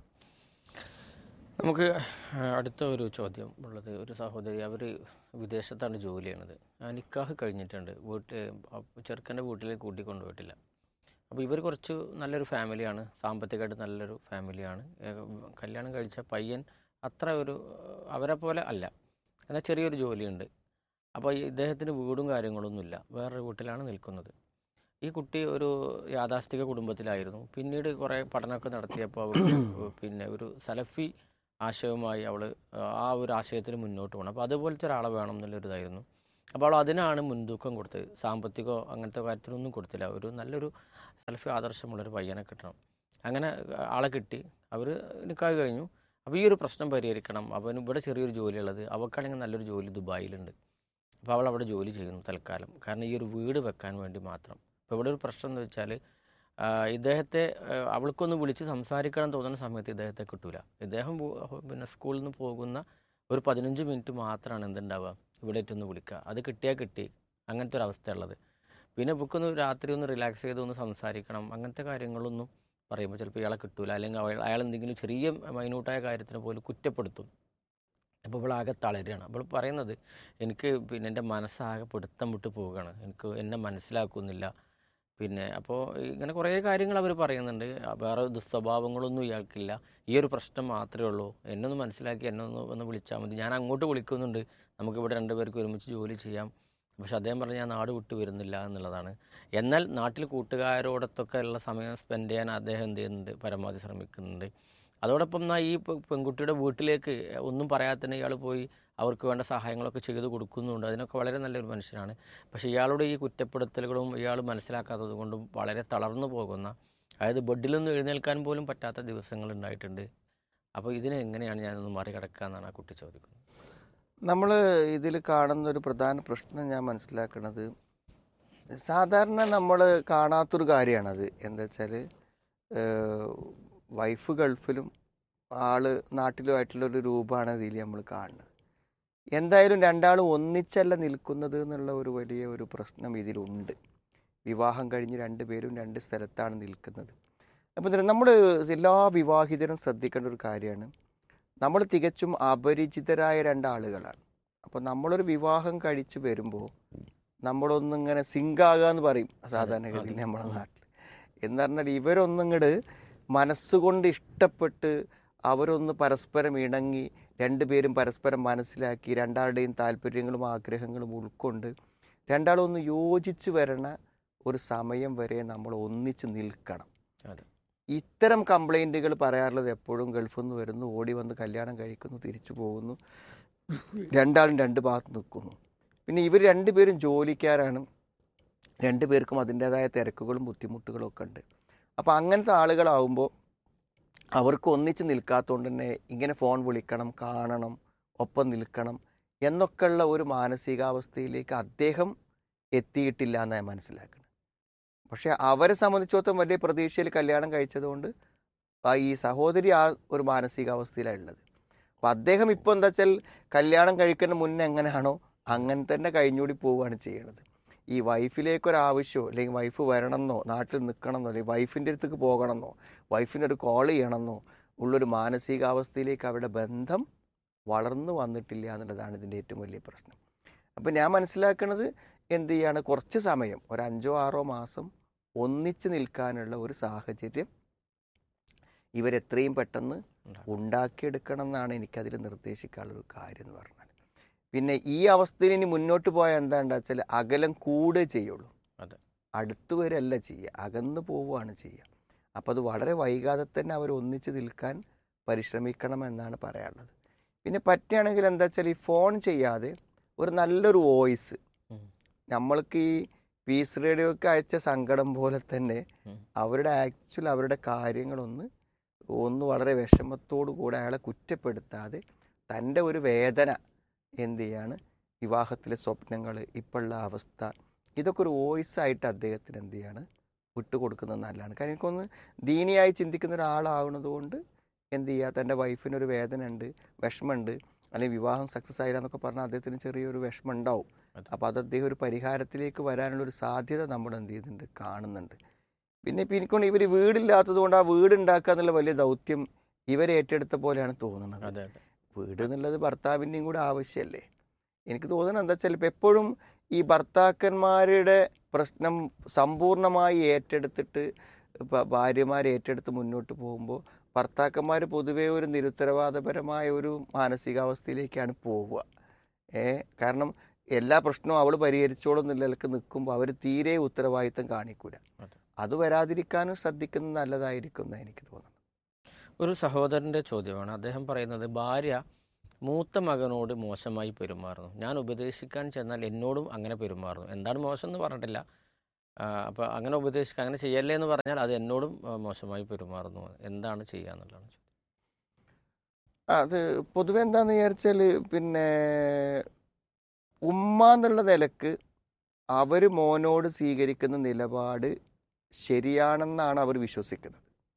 നമുക്ക് അടുത്ത ഒരു ചോദ്യം ഉള്ളത് ഒരു സഹോദരി അവർ വിദേശത്താണ് ജോലി ചെയ്യണത് ആ നിക്കാഹ് കഴിഞ്ഞിട്ടുണ്ട് വീട്ടിൽ ചെറുക്കൻ്റെ വീട്ടിലേക്ക് കൂട്ടിക്കൊണ്ടുപോയിട്ടില്ല അപ്പോൾ ഇവർ കുറച്ച് നല്ലൊരു ഫാമിലിയാണ് സാമ്പത്തികമായിട്ട് നല്ലൊരു ഫാമിലിയാണ് ഏഹ് കല്യാണം കഴിച്ച പയ്യൻ അത്ര ഒരു അവരെ പോലെ അല്ല എന്നാൽ ചെറിയൊരു ജോലിയുണ്ട് അപ്പോൾ ഈ ഇദ്ദേഹത്തിന് വീടും കാര്യങ്ങളൊന്നുമില്ല വേറൊരു വീട്ടിലാണ് നിൽക്കുന്നത് ഈ കുട്ടി ഒരു യാഥാസ്ഥിക കുടുംബത്തിലായിരുന്നു പിന്നീട് കുറേ പഠനമൊക്കെ നടത്തിയപ്പോൾ അവർക്ക് പിന്നെ ഒരു സലഫി ആശയവുമായി അവൾ ആ ഒരു ആശയത്തിൽ മുന്നോട്ട് പോകണം അപ്പോൾ അതുപോലത്തെ ഒരാളെ വേണം എന്നുള്ളൊരു ഇതായിരുന്നു അപ്പോൾ അവൾ അതിനാണ് മുൻതൂക്കം കൊടുത്തത് സാമ്പത്തികമോ അങ്ങനത്തെ കാര്യത്തിലൊന്നും കൊടുത്തില്ല ഒരു നല്ലൊരു സെൽഫി ആദർശമുള്ളൊരു പയ്യനെ കിട്ടണം അങ്ങനെ ആളെ കിട്ടി അവർ നിൽക്കാതെ കഴിഞ്ഞു അപ്പോൾ ഈ ഒരു പ്രശ്നം പരിഹരിക്കണം അവന് ഇവിടെ ചെറിയൊരു ജോലിയുള്ളത് അവൾക്കാണെങ്കിൽ നല്ലൊരു ജോലി ദുബായിലുണ്ട് അപ്പോൾ അവൾ അവിടെ ജോലി ചെയ്യുന്നു തൽക്കാലം കാരണം ഈ ഒരു വീട് വെക്കാൻ വേണ്ടി മാത്രം അപ്പോൾ ഇവിടെ ഒരു പ്രശ്നം എന്ന് വെച്ചാൽ ആ, ഇദ്ദേഹത്തെ ആ, അവൾക്കൊന്ന് വിളിച്ച് സംസാരിക്കണം തോന്നുന്ന സമയത്ത് ഇദ്ദേഹത്തെ കിട്ടൂല ഇദ്ദേഹം പോ- പിന്നെ സ്കൂളിൽ നിന്ന് പോകുന്ന ഒരു പതിനഞ്ച് മിനിറ്റ് മാത്രമാണ് എന്തുണ്ടാവുക ഇവിടെ ഒന്ന് വിളിക്കുക അത് കിട്ടിയാൽ കിട്ടി അങ്ങനത്തെ ഒരു അവസ്ഥയുള്ളത് പിന്നെ ബുക്കൊന്ന് രാത്രി ഒന്ന് റിലാക്സ് ചെയ്ത് ഒന്ന് സംസാരിക്കണം അങ്ങനത്തെ കാര്യങ്ങളൊന്നും പറയുമ്പോൾ ചിലപ്പോൾ ഇയാളെ കിട്ടൂല അല്ലെങ്കിൽ അയാൾ അയാൾ എന്തെങ്കിലും ചെറിയ മൈന്യൂട്ടായ കാര്യത്തിന് പോലും കുറ്റപ്പെടുത്തും അപ്പോൾ ഇവൾ ആകെ തളരുകയാണ് അവൾ പറയുന്നത് എനിക്ക് പിന്നെ എൻ്റെ മനസ്സാകെ പിടുത്തം വിട്ട് പോവുകയാണ് എനിക്ക് എന്നെ മനസ്സിലാക്കുന്നില്ല പിന്നെ അപ്പോൾ ഇങ്ങനെ കുറേ കാര്യങ്ങൾ അവർ പറയുന്നുണ്ട് വേറെ ദുസ്വഭാവങ്ങളൊന്നും ഇയാൾക്കില്ല ഈ ഒരു പ്രശ്നം മാത്രമേ ഉള്ളൂ എന്നെ ഒന്ന് മനസ്സിലാക്കി എന്നെ ഒന്ന് ഒന്ന് വിളിച്ചാൽ മതി ഞാൻ അങ്ങോട്ട് വിളിക്കുന്നുണ്ട് നമുക്കിവിടെ രണ്ടുപേർക്ക് ഒരുമിച്ച് ജോലി ചെയ്യാം പക്ഷെ അദ്ദേഹം പറഞ്ഞ് ഞാൻ നാട് വിട്ടു വരുന്നില്ല എന്നുള്ളതാണ് എന്നാൽ നാട്ടിൽ കൂട്ടുകാരോടൊത്തൊക്കെ ഉള്ള സമയം സ്പെൻഡ് ചെയ്യാൻ അദ്ദേഹം എന്ത് ചെയ്യുന്നുണ്ട് പരമാവധി ശ്രമിക്കുന്നുണ്ട് അതോടൊപ്പം എന്നാൽ ഈ പെ- പെൺകുട്ടിയുടെ വീട്ടിലേക്ക് ഒന്നും പറയാത്തന്നെ ഇയാൾ പോയി അവർക്ക് വേണ്ട സഹായങ്ങളൊക്കെ ചെയ്തു കൊടുക്കുന്നുണ്ട് അതിനൊക്കെ വളരെ നല്ലൊരു മനുഷ്യനാണ് പക്ഷേ ഇയാളുടെ ഈ കുറ്റപ്പെടുത്തലുകളും ഇയാൾ മനസ്സിലാക്കാത്തത് കൊണ്ടും വളരെ തളർന്നു പോകുന്ന അതായത് ബെഡിലൊന്നും എഴുന്നേൽക്കാൻ പോലും പറ്റാത്ത ദിവസങ്ങൾ ഉണ്ടായിട്ടുണ്ട് അപ്പോൾ ഇതിനെ എങ്ങനെയാണ് ഞാനൊന്ന് മറികടക്കുക എന്നാണ് ആ കുട്ടി ചോദിക്കുന്നത് നമ്മൾ ഇതിൽ കാണുന്ന ഒരു പ്രധാന പ്രശ്നം ഞാൻ മനസ്സിലാക്കുന്നത് സാധാരണ നമ്മൾ കാണാത്തൊരു കാര്യമാണത് എന്താ വെച്ചാൽ വൈഫ് ഗൾഫിലും ആള് നാട്ടിലുമായിട്ടുള്ളൊരു രൂപമാണ് ഇതിൽ നമ്മൾ കാണുന്നത് എന്തായാലും രണ്ടാളും ഒന്നിച്ചല്ല നിൽക്കുന്നത് എന്നുള്ള ഒരു വലിയ ഒരു പ്രശ്നം ഇതിലുണ്ട് വിവാഹം കഴിഞ്ഞ് രണ്ടുപേരും രണ്ട് സ്ഥലത്താണ് നിൽക്കുന്നത് അപ്പം നമ്മൾ എല്ലാ വിവാഹിതരും ശ്രദ്ധിക്കേണ്ട ഒരു കാര്യമാണ് നമ്മൾ തികച്ചും അപരിചിതരായ രണ്ടാളുകളാണ് അപ്പോൾ നമ്മളൊരു വിവാഹം കഴിച്ചു വരുമ്പോൾ നമ്മളൊന്നിങ്ങനെ സിങ്കാകുക എന്ന് പറയും സാധാരണഗതിയിൽ നമ്മളെ നാട്ടിൽ എന്ന് പറഞ്ഞാൽ ഇവരൊന്നിങ്ങട് മനസ്സുകൊണ്ട് ഇഷ്ടപ്പെട്ട് അവരൊന്ന് പരസ്പരം ഇണങ്ങി രണ്ടുപേരും പരസ്പരം മനസ്സിലാക്കി രണ്ടാളുടെയും താല്പര്യങ്ങളും ആഗ്രഹങ്ങളും ഉൾക്കൊണ്ട് രണ്ടാളും ഒന്ന് യോജിച്ച് വരണ ഒരു സമയം വരെ നമ്മൾ ഒന്നിച്ച് നിൽക്കണം അതെ ഇത്തരം കംപ്ലൈൻറ്റുകൾ പറയാറുള്ളത് എപ്പോഴും ഗൾഫിൽ നിന്ന് വരുന്നു ഓടി വന്ന് കല്യാണം കഴിക്കുന്നു തിരിച്ചു പോകുന്നു രണ്ടാളും രണ്ട് ഭാഗത്ത് നിൽക്കുന്നു പിന്നെ ഇവർ രണ്ടുപേരും ജോലിക്കാരാണ് രണ്ടുപേർക്കും അതിൻ്റേതായ തിരക്കുകളും ബുദ്ധിമുട്ടുകളും ഒക്കെ ഉണ്ട് അപ്പോൾ അങ്ങനത്തെ ആളുകളാവുമ്പോൾ അവർക്ക് ഒന്നിച്ച് നിൽക്കാത്തതുകൊണ്ട് തന്നെ ഇങ്ങനെ ഫോൺ വിളിക്കണം കാണണം ഒപ്പം നിൽക്കണം എന്നൊക്കെയുള്ള ഒരു മാനസികാവസ്ഥയിലേക്ക് അദ്ദേഹം എത്തിയിട്ടില്ല എന്ന് ഞാൻ മനസ്സിലാക്കുന്നത് പക്ഷെ അവരെ സംബന്ധിച്ചിടത്തോളം വലിയ പ്രതീക്ഷയിൽ കല്യാണം കഴിച്ചതുകൊണ്ട് ആ ഈ സഹോദരി ആ ഒരു മാനസികാവസ്ഥയിലാണ് ഉള്ളത് അപ്പം അദ്ദേഹം ഇപ്പോൾ എന്താ വെച്ചാൽ കല്യാണം കഴിക്കുന്ന മുന്നേ എങ്ങനെയാണോ അങ്ങനെ തന്നെ കഴിഞ്ഞുകൂടി പോവുകയാണ് ചെയ്യണത് ഈ വൈഫിലേക്ക് ഒരു ആവശ്യമോ അല്ലെങ്കിൽ വൈഫ് വരണമെന്നോ നാട്ടിൽ നിൽക്കണമെന്നോ അല്ലെങ്കിൽ വൈഫിൻ്റെ അടുത്തേക്ക് പോകണമെന്നോ വൈഫിൻ്റെ ഒരു കോൾ ചെയ്യണമെന്നോ ഉള്ളൊരു മാനസികാവസ്ഥയിലേക്ക് അവരുടെ ബന്ധം വളർന്നു വന്നിട്ടില്ല എന്നുള്ളതാണ് ഇതിൻ്റെ ഏറ്റവും വലിയ പ്രശ്നം അപ്പം ഞാൻ മനസ്സിലാക്കുന്നത് എന്ത് ചെയ്യാണ് കുറച്ച് സമയം ഒരു അഞ്ചോ ആറോ മാസം ഒന്നിച്ച് നിൽക്കാനുള്ള ഒരു സാഹചര്യം ഇവരെത്രയും പെട്ടെന്ന് ഉണ്ടാക്കിയെടുക്കണം എന്നാണ് എനിക്കതിൽ നിർദ്ദേശിക്കാനുള്ള ഒരു കാര്യം എന്ന് പറഞ്ഞാൽ പിന്നെ ഈ അവസ്ഥയിൽ ഇനി മുന്നോട്ട് പോയാൽ എന്താണെന്ന് വെച്ചാൽ അകലം കൂടുകയേ ചെയ്യുള്ളൂ അതെ. അടുത്ത് വരല്ല ചെയ്യുക അകന്നു പോവുകയാണ് ചെയ്യുക അപ്പോൾ അത് വളരെ വൈകാതെ തന്നെ അവർ ഒന്നിച്ച് നിൽക്കാൻ പരിശ്രമിക്കണമെന്നാണ് പറയാനുള്ളത് പിന്നെ പറ്റുകയാണെങ്കിൽ എന്താ വെച്ചാൽ ഈ ഫോൺ ചെയ്യാതെ ഒരു നല്ലൊരു വോയിസ് ഉം. നമ്മൾക്ക് ഈ പീസ് റേഡിയോക്ക് അയച്ച സങ്കടം പോലെ തന്നെ ഉം. അവരുടെ ആക്ച്വൽ അവരുടെ കാര്യങ്ങളൊന്ന് ഒന്ന് വളരെ വിഷമത്തോടു കൂടെ അയാളെ കുറ്റപ്പെടുത്താതെ തൻ്റെ ഒരു വേദന എന്ത് ചെയ്യാണ് വിവാഹത്തിലെ സ്വപ്നങ്ങൾ ഇപ്പോഴുള്ള അവസ്ഥ ഇതൊക്കെ ഒരു വോയിസ് ആയിട്ട് അദ്ദേഹത്തിന് എന്ത് ചെയ്യാണ് വിട്ടുകൊടുക്കുന്നത് നല്ലതാണ് കാരണം എനിക്കൊന്ന് ദീനിയായി ചിന്തിക്കുന്ന ഒരാളാവുന്നത് കൊണ്ട് എന്ത് ചെയ്യുക തൻ്റെ വൈഫിനൊരു വേദന ഉണ്ട് വിഷമമുണ്ട് അല്ലെങ്കിൽ വിവാഹം സക്സസ് ആയില്ല എന്നൊക്കെ പറഞ്ഞാൽ അദ്ദേഹത്തിന് ചെറിയൊരു വിഷമം ഉണ്ടാവും അതെ. അപ്പോൾ അത് അദ്ദേഹം ഒരു പരിഹാരത്തിലേക്ക് വരാനുള്ള ഒരു സാധ്യത നമ്മൾ എന്ത് ചെയ്യുന്നുണ്ട് കാണുന്നുണ്ട് പിന്നെ ഇപ്പം എനിക്കൊണ്ട് ഇവർ വീടില്ലാത്തത് കൊണ്ട് ആ വീട് ഉണ്ടാക്കുക എന്നുള്ള വലിയ ദൗത്യം ഇവരെ ഏറ്റെടുത്ത പോലെയാണ് തോന്നുന്നത് അതെ അതെ വീട് എന്നുള്ളത് ഭർത്താവിൻ്റെയും കൂടെ ആവശ്യമല്ലേ എനിക്ക് തോന്നുന്നത് എന്താ വെച്ചാൽ ഇപ്പം എപ്പോഴും ഈ ഭർത്താക്കന്മാരുടെ പ്രശ്നം സമ്പൂർണ്ണമായി ഏറ്റെടുത്തിട്ട് ഭ- ഭാര്യമാരെ ഏറ്റെടുത്ത് മുന്നോട്ട് പോകുമ്പോൾ ഭർത്താക്കന്മാർ പൊതുവേ ഒരു നിരുത്തരവാദപരമായ ഒരു മാനസികാവസ്ഥയിലേക്കാണ് പോവുക ഏ കാരണം എല്ലാ പ്രശ്നവും അവൾ പരിഹരിച്ചോളും നിലക്ക് നിൽക്കുമ്പോൾ അവർ തീരെ ഉത്തരവാദിത്തം കാണിക്കൂല അതെ. അത് വരാതിരിക്കാനും ശ്രദ്ധിക്കുന്നത് നല്ലതായിരിക്കും എന്നാണ് എനിക്ക് തോന്നുന്നത് ഒരു സഹോദരൻ്റെ ചോദ്യമാണ് അദ്ദേഹം പറയുന്നത് ഭാര്യ മൂത്ത മകനോട് മോശമായി പെരുമാറുന്നു ഞാൻ ഉപദേശിക്കാൻ ചെന്നാൽ എന്നോടും അങ്ങനെ പെരുമാറുന്നു എന്താണ് മോശം എന്ന് പറഞ്ഞിട്ടില്ല അപ്പോൾ അങ്ങനെ ഉപദേശിക്കുക അങ്ങനെ ചെയ്യല്ലേ എന്ന് പറഞ്ഞാൽ അത് എന്നോടും ആ, മോശമായി പെരുമാറുന്നു എന്താണ് ചെയ്യുക എന്നുള്ളതാണ് ചോദ്യം. അത് പൊതുവെ എന്താന്ന് വിചാരിച്ചാൽ പിന്നെ ഉമ്മ എന്നുള്ള നിലക്ക് അവർ മോനോട് സ്വീകരിക്കുന്ന നിലപാട് ശരിയാണെന്നാണ് അവർ വിശ്വസിക്കുന്നത്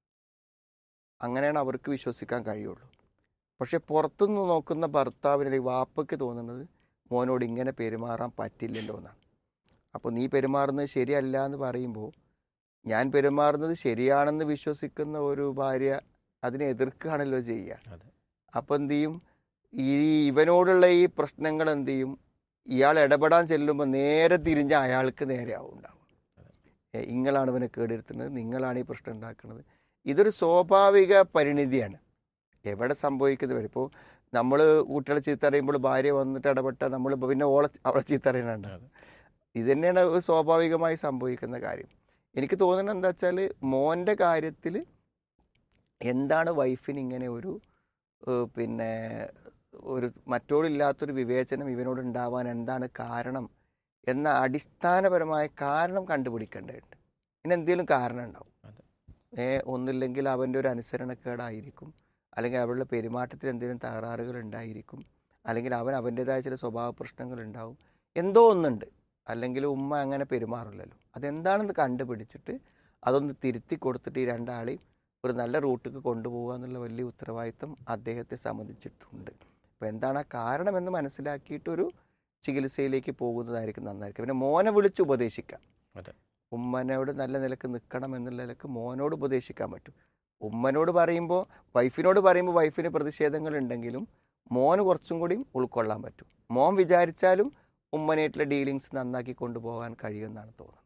അങ്ങനെയാണ് അവർക്ക് വിശ്വസിക്കാൻ കഴിയുള്ളൂ പക്ഷെ പുറത്തുനിന്ന് നോക്കുന്ന ഭർത്താവിന് അല്ലെങ്കിൽ വാപ്പയ്ക്ക് തോന്നുന്നത് മോനോട് ഇങ്ങനെ പെരുമാറാൻ പറ്റില്ലല്ലോ എന്നാണ് അപ്പോൾ നീ പെരുമാറുന്നത് ശരിയല്ല എന്ന് പറയുമ്പോൾ ഞാൻ പെരുമാറുന്നത് ശരിയാണെന്ന് വിശ്വസിക്കുന്ന ഒരു ഭാര്യ അതിനെ എതിർക്കുകയാണല്ലോ ചെയ്യുക അതെ. അപ്പോൾ അപ്പം എന്ത് ചെയ്യും ഈ ഇവനോടുള്ള ഈ പ്രശ്നങ്ങൾ എന്ത് ചെയ്യും ഇയാൾ ഇടപെടാൻ ചെല്ലുമ്പോൾ നേരെ തിരിഞ്ഞ അയാൾക്ക് നേരെ ആവും ഉണ്ടാവുക ഏ, ഇങ്ങളാണ് ഇവനെ കേടെടുത്തുന്നത് നിങ്ങളാണ് ഈ പ്രശ്നം ഉണ്ടാക്കുന്നത് ഇതൊരു സ്വാഭാവിക പരിണിതിയാണ് എവിടെ സംഭവിക്കുന്നത് വരെ ഇപ്പോൾ നമ്മൾ കുട്ടികളെ ചീത്ത അറിയുമ്പോൾ ഭാര്യ വന്നിട്ട് ഇടപെട്ട നമ്മൾ പിന്നെ ഓളെ അവളെ ചീത്ത അറിയണുണ്ട് ഇത് തന്നെയാണ് ഒരു സ്വാഭാവികമായി സംഭവിക്കുന്ന കാര്യം എനിക്ക് തോന്നുന്നത് എന്താ വെച്ചാൽ മോൻ്റെ കാര്യത്തിൽ എന്താണ് വൈഫിന് ഇങ്ങനെ ഒരു ഏഹ് പിന്നെ ഒരു മറ്റോടില്ലാത്തൊരു വിവേചനം ഇവനോട് ഉണ്ടാവാൻ എന്താണ് കാരണം എന്ന അടിസ്ഥാനപരമായ കാരണം കണ്ടുപിടിക്കേണ്ടതുണ്ട് ഇതിന് എന്തെങ്കിലും കാരണം ഉണ്ടാവും അതെ. ഏ ഒന്നില്ലെങ്കിൽ അവൻ്റെ ഒരു അനുസരണക്കേടായിരിക്കും അല്ലെങ്കിൽ അവരുടെ പെരുമാറ്റത്തിൽ എന്തെങ്കിലും തകരാറുകൾ ഉണ്ടായിരിക്കും അല്ലെങ്കിൽ അവൻ അവൻ്റെതായ ചില സ്വഭാവ പ്രശ്നങ്ങൾ ഉണ്ടാവും എന്തോ ഒന്നുണ്ട് അല്ലെങ്കിൽ ഉമ്മ അങ്ങനെ പെരുമാറില്ലല്ലോ അതെന്താണെന്ന് കണ്ടുപിടിച്ചിട്ട് അതൊന്ന് തിരുത്തി കൊടുത്തിട്ട് ഈ രണ്ടാളെയും ഒരു നല്ല റൂട്ടിക്ക് കൊണ്ടുപോകുക എന്നുള്ള വലിയ ഉത്തരവാദിത്തം അദ്ദേഹത്തെ സംബന്ധിച്ചിട്ടുണ്ട് അപ്പോൾ എന്താണ് ആ കാരണമെന്ന് മനസ്സിലാക്കിയിട്ടൊരു ചികിത്സയിലേക്ക് പോകുന്നതായിരിക്കും നന്നായിരിക്കും പിന്നെ മോനെ വിളിച്ച് ഉപദേശിക്കാം അതെ. ഉമ്മനോട് നല്ല നിലക്ക് നിൽക്കണം എന്നുള്ള നിലക്ക് മോനോട് ഉപദേശിക്കാൻ പറ്റും ഉമ്മനോട് പറയുമ്പോൾ വൈഫിനോട് പറയുമ്പോൾ വൈഫിന് പ്രതിഷേധങ്ങൾ ഉണ്ടെങ്കിലും മോന് കുറച്ചും കൂടിയും ഉൾക്കൊള്ളാൻ പറ്റും മോൻ വിചാരിച്ചാലും ഉമ്മനായിട്ടുള്ള ഡീലിങ്സ് നന്നാക്കി കൊണ്ടുപോകാൻ കഴിയുമെന്നാണ് തോന്നുന്നത്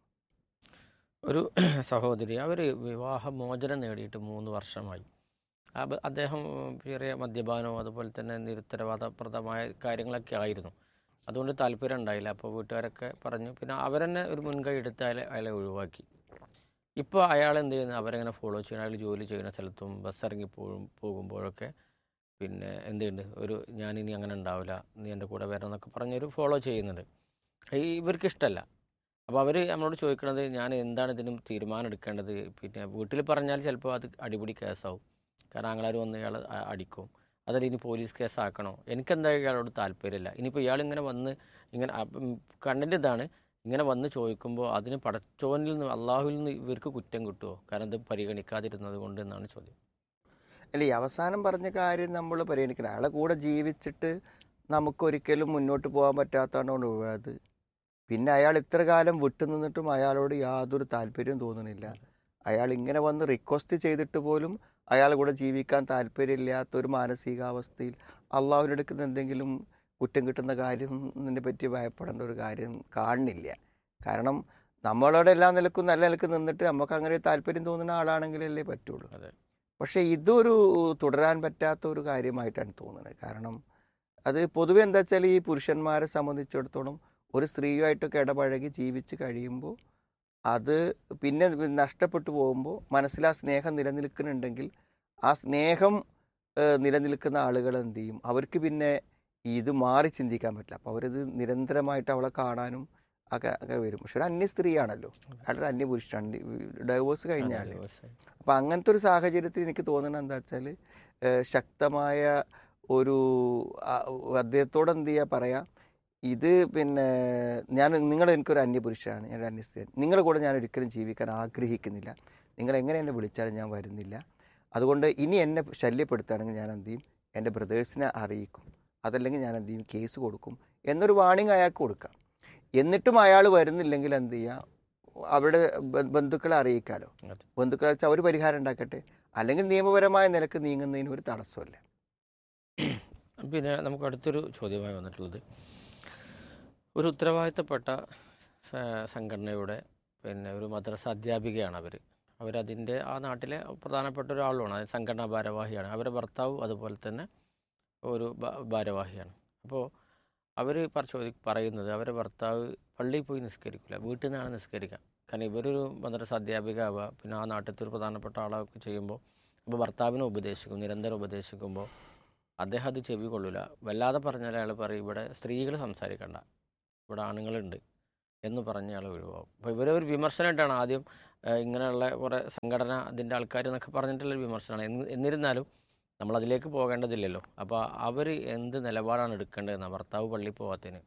ഒരു സഹോദരി അവർ വിവാഹമോചനം നേടിയിട്ട് മൂന്ന് വർഷമായി അപ്പ അദ്ദേഹം ചെറിയ മദ്യപാനവും അതുപോലെ തന്നെ നിരുത്തരവാദപ്രദമായ കാര്യങ്ങളൊക്കെ ആയിരുന്നു അതുകൊണ്ട് താല്പര്യം ഉണ്ടായില്ല അപ്പോൾ വീട്ടുകാരൊക്കെ പറഞ്ഞു പിന്നെ അവരെന്നെ ഒരു മുൻകൈ എടുത്ത് അയാളെ അയാളെ ഒഴിവാക്കി ഇപ്പോൾ അയാൾ എന്ത് ചെയ്യുന്നു അവരെങ്ങനെ ഫോളോ ചെയ്യണം അയാൾ ജോലി ചെയ്യുന്ന സ്ഥലത്തും ബസ് ഇറങ്ങി പോകും പോകുമ്പോഴൊക്കെ പിന്നെ എന്തുണ്ട് ഒരു ഞാനിനി അങ്ങനെ ഉണ്ടാവില്ല നീ എൻ്റെ കൂടെ വരണം എന്നൊക്കെ പറഞ്ഞൊരു ഫോളോ ചെയ്യുന്നുണ്ട് ഈ ഇവർക്ക് ഇഷ്ടമല്ല അപ്പോൾ അവർ നമ്മളോട് ചോദിക്കണത് ഞാൻ എന്താണ് ഇതിനും തീരുമാനം എടുക്കേണ്ടത് പിന്നെ വീട്ടിൽ പറഞ്ഞാൽ ചിലപ്പോൾ അത് അടിപിടി കേസാവും കാരണം ആങ്ങളാർ വന്ന് ഇയാൾ അ- അടിക്കും അതല്ല ഇനി പോലീസ് കേസാക്കണോ എനിക്കെന്തായാലും ഇയാളോട് താല്പര്യമില്ല ഇനിയിപ്പോൾ ഇയാൾ ഇങ്ങനെ വന്ന് ഇങ്ങനെ കണ്ടന്റ് ഇതാണ് ഇങ്ങനെ വന്ന് ചോദിക്കുമ്പോൾ അതിന് പടച്ചോനിൽ നിന്ന് അള്ളാഹുവിൽ നിന്ന് ഇവർക്ക് കുറ്റം കിട്ടുമോ കാരണം ഇത് പരിഗണിക്കാതിരുന്നത് കൊണ്ട് എന്നാണ് ചോദ്യം അല്ല ഈ അവസാനം പറഞ്ഞ കാര്യം നമ്മൾ പരിഗണിക്കണം അയാളെ കൂടെ ജീവിച്ചിട്ട് നമുക്കൊരിക്കലും മുന്നോട്ട് പോകാൻ പറ്റാത്തതാണ് ഒഴിവായത് പിന്നെ അയാൾ ഇത്ര കാലം വിട്ടുനിന്നിട്ടും അയാളോട് യാതൊരു താല്പര്യവും തോന്നുന്നില്ല അയാൾ ഇങ്ങനെ വന്ന് റിക്വസ്റ്റ് ചെയ്തിട്ട് പോലും അയാളെ കൂടെ ജീവിക്കാൻ താല്പര്യമില്ലാത്ത ഒരു മാനസികാവസ്ഥയിൽ അള്ളാഹുവിനെടുക്കുന്ന എന്തെങ്കിലും കുറ്റം കിട്ടുന്ന കാര്യം ഇതിനെ പറ്റി ഭയപ്പെടേണ്ട ഒരു കാര്യം കാണുന്നില്ല കാരണം നമ്മളോട് എല്ലാ നിലക്കും നല്ല നിലക്ക് നിന്നിട്ട് നമുക്ക് അങ്ങനെ താല്പര്യം തോന്നുന്ന ആളാണെങ്കിലല്ലേ പറ്റുള്ളൂ അതെ. പക്ഷേ ഇതൊരു തുടരാൻ പറ്റാത്ത ഒരു കാര്യമായിട്ടാണ് തോന്നുന്നത് കാരണം അത് പൊതുവെ എന്താ വെച്ചാൽ ഈ പുരുഷന്മാരെ സംബന്ധിച്ചിടത്തോളം ഒരു സ്ത്രീയുമായിട്ടൊക്കെ ഇടപഴകി ജീവിച്ച് കഴിയുമ്പോൾ അത് പിന്നെ നഷ്ടപ്പെട്ടു പോകുമ്പോൾ മനസ്സിൽ ആ സ്നേഹം നിലനിൽക്കുന്നുണ്ടെങ്കിൽ ആ സ്നേഹം ഏഹ്, നിലനിൽക്കുന്ന ആളുകൾ എന്ത് ചെയ്യും അവർക്ക് പിന്നെ ഇത് മാറി ചിന്തിക്കാൻ പറ്റില്ല അപ്പോൾ അവരിത് നിരന്തരമായിട്ട് അവളെ കാണാനും ഒക്കെ ഒക്കെ വരും പക്ഷെ ഒരു അന്യ സ്ത്രീയാണല്ലോ അയാളൊരു അന്യ പുരുഷനാണ് ഡൈവോഴ്സ് കഴിഞ്ഞ ആള് അപ്പം അങ്ങനത്തെ ഒരു സാഹചര്യത്തിൽ എനിക്ക് തോന്നുന്നത് എന്താ വെച്ചാൽ ശക്തമായ ഒരു ആ, അദ്ദേഹത്തോട് എന്ത് ചെയ്യുക പറയാം ഇത് പിന്നെ ഞാൻ നിങ്ങൾ എനിക്കൊരു അന്യപുരുഷനാണ് ഞാനൊരു അന്യസ്ത്രീ നിങ്ങളുടെ കൂടെ ഞാൻ ഒരിക്കലും ജീവിക്കാൻ ആഗ്രഹിക്കുന്നില്ല നിങ്ങൾ എങ്ങനെ എന്നെ വിളിച്ചാലും ഞാൻ വരുന്നില്ല അതുകൊണ്ട് ഇനി എന്നെ ശല്യപ്പെടുത്തുകയാണെങ്കിൽ ഞാൻ എന്ത് ചെയ്യും എൻ്റെ ബ്രദേഴ്സിനെ അറിയിക്കും അതല്ലെങ്കിൽ ഞാൻ എന്ത് ചെയ്യും കേസ് കൊടുക്കും എന്നൊരു വാണിംഗ് അയാൾക്ക് കൊടുക്കാം എന്നിട്ടും അയാൾ വരുന്നില്ലെങ്കിൽ എന്ത് ചെയ്യുക അവരുടെ ബ- ബന്ധുക്കളെ അറിയിക്കാമല്ലോ അതെ. ബന്ധുക്കളെ വെച്ചാൽ അവർ പരിഹാരം ഉണ്ടാക്കട്ടെ അല്ലെങ്കിൽ നിയമപരമായ നിലക്ക് നീങ്ങുന്നതിന് ഒരു തടസ്സമല്ല പിന്നെ നമുക്ക് അടുത്തൊരു ചോദ്യമായി വന്നിട്ടുള്ളത് ഒരു ഉത്തരവാദിത്തപ്പെട്ട സ- സംഘടനയുടെ പിന്നെ ഒരു മദ്രസ അധ്യാപികയാണ് അവർ അവരതിൻ്റെ ആ നാട്ടിലെ പ്രധാനപ്പെട്ട ഒരാളുമാണ് അത് സംഘടനാ ഭാരവാഹിയാണ് അവരുടെ ഭർത്താവ് അതുപോലെ തന്നെ ഒരു ഭ- ഭാരവാഹിയാണ് അപ്പോൾ അവർ ചോദി പറയുന്നത് അവരുടെ ഭർത്താവ് പള്ളിയിൽ പോയി നിസ്കരിക്കില്ല വീട്ടിൽ നിന്നാണ് നിസ്കരിക്കുക കാരണം ഇവരൊരു മദ്രസ അധ്യാപിക ആവുക പിന്നെ ആ നാട്ടിലത്തെ ഒരു പ്രധാനപ്പെട്ട ആളൊക്കെ ചെയ്യുമ്പോൾ ഇപ്പോൾ ഭർത്താവിനെ ഉപദേശിക്കും നിരന്തരം ഉപദേശിക്കുമ്പോൾ അദ്ദേഹം അത് ചെവി കൊള്ളില്ല വല്ലാതെ പറഞ്ഞാൽ അയാൾ പറയും ഇവിടെ സ്ത്രീകൾ സംസാരിക്കണ്ട ഇവിടെ ആണുങ്ങളുണ്ട് എന്ന് പറഞ്ഞ് അയാൾ ഒഴിവാകും അപ്പോൾ ഇവരെ ഒരു വിമർശനമായിട്ടാണ് ആദ്യം ഏഹ്, ഇങ്ങനെയുള്ള കുറേ സംഘടന അതിൻ്റെ ആൾക്കാർ എന്നൊക്കെ പറഞ്ഞിട്ടുള്ളൊരു വിമർശനമാണ് എന്ന് എന്നിരുന്നാലും നമ്മളതിലേക്ക് പോകേണ്ടതില്ലല്ലോ അപ്പോൾ അവർ എന്ത് നിലപാടാണ് എടുക്കേണ്ടതെന്ന് ഭർത്താവ് പള്ളിയിൽ പോകാത്തതിന്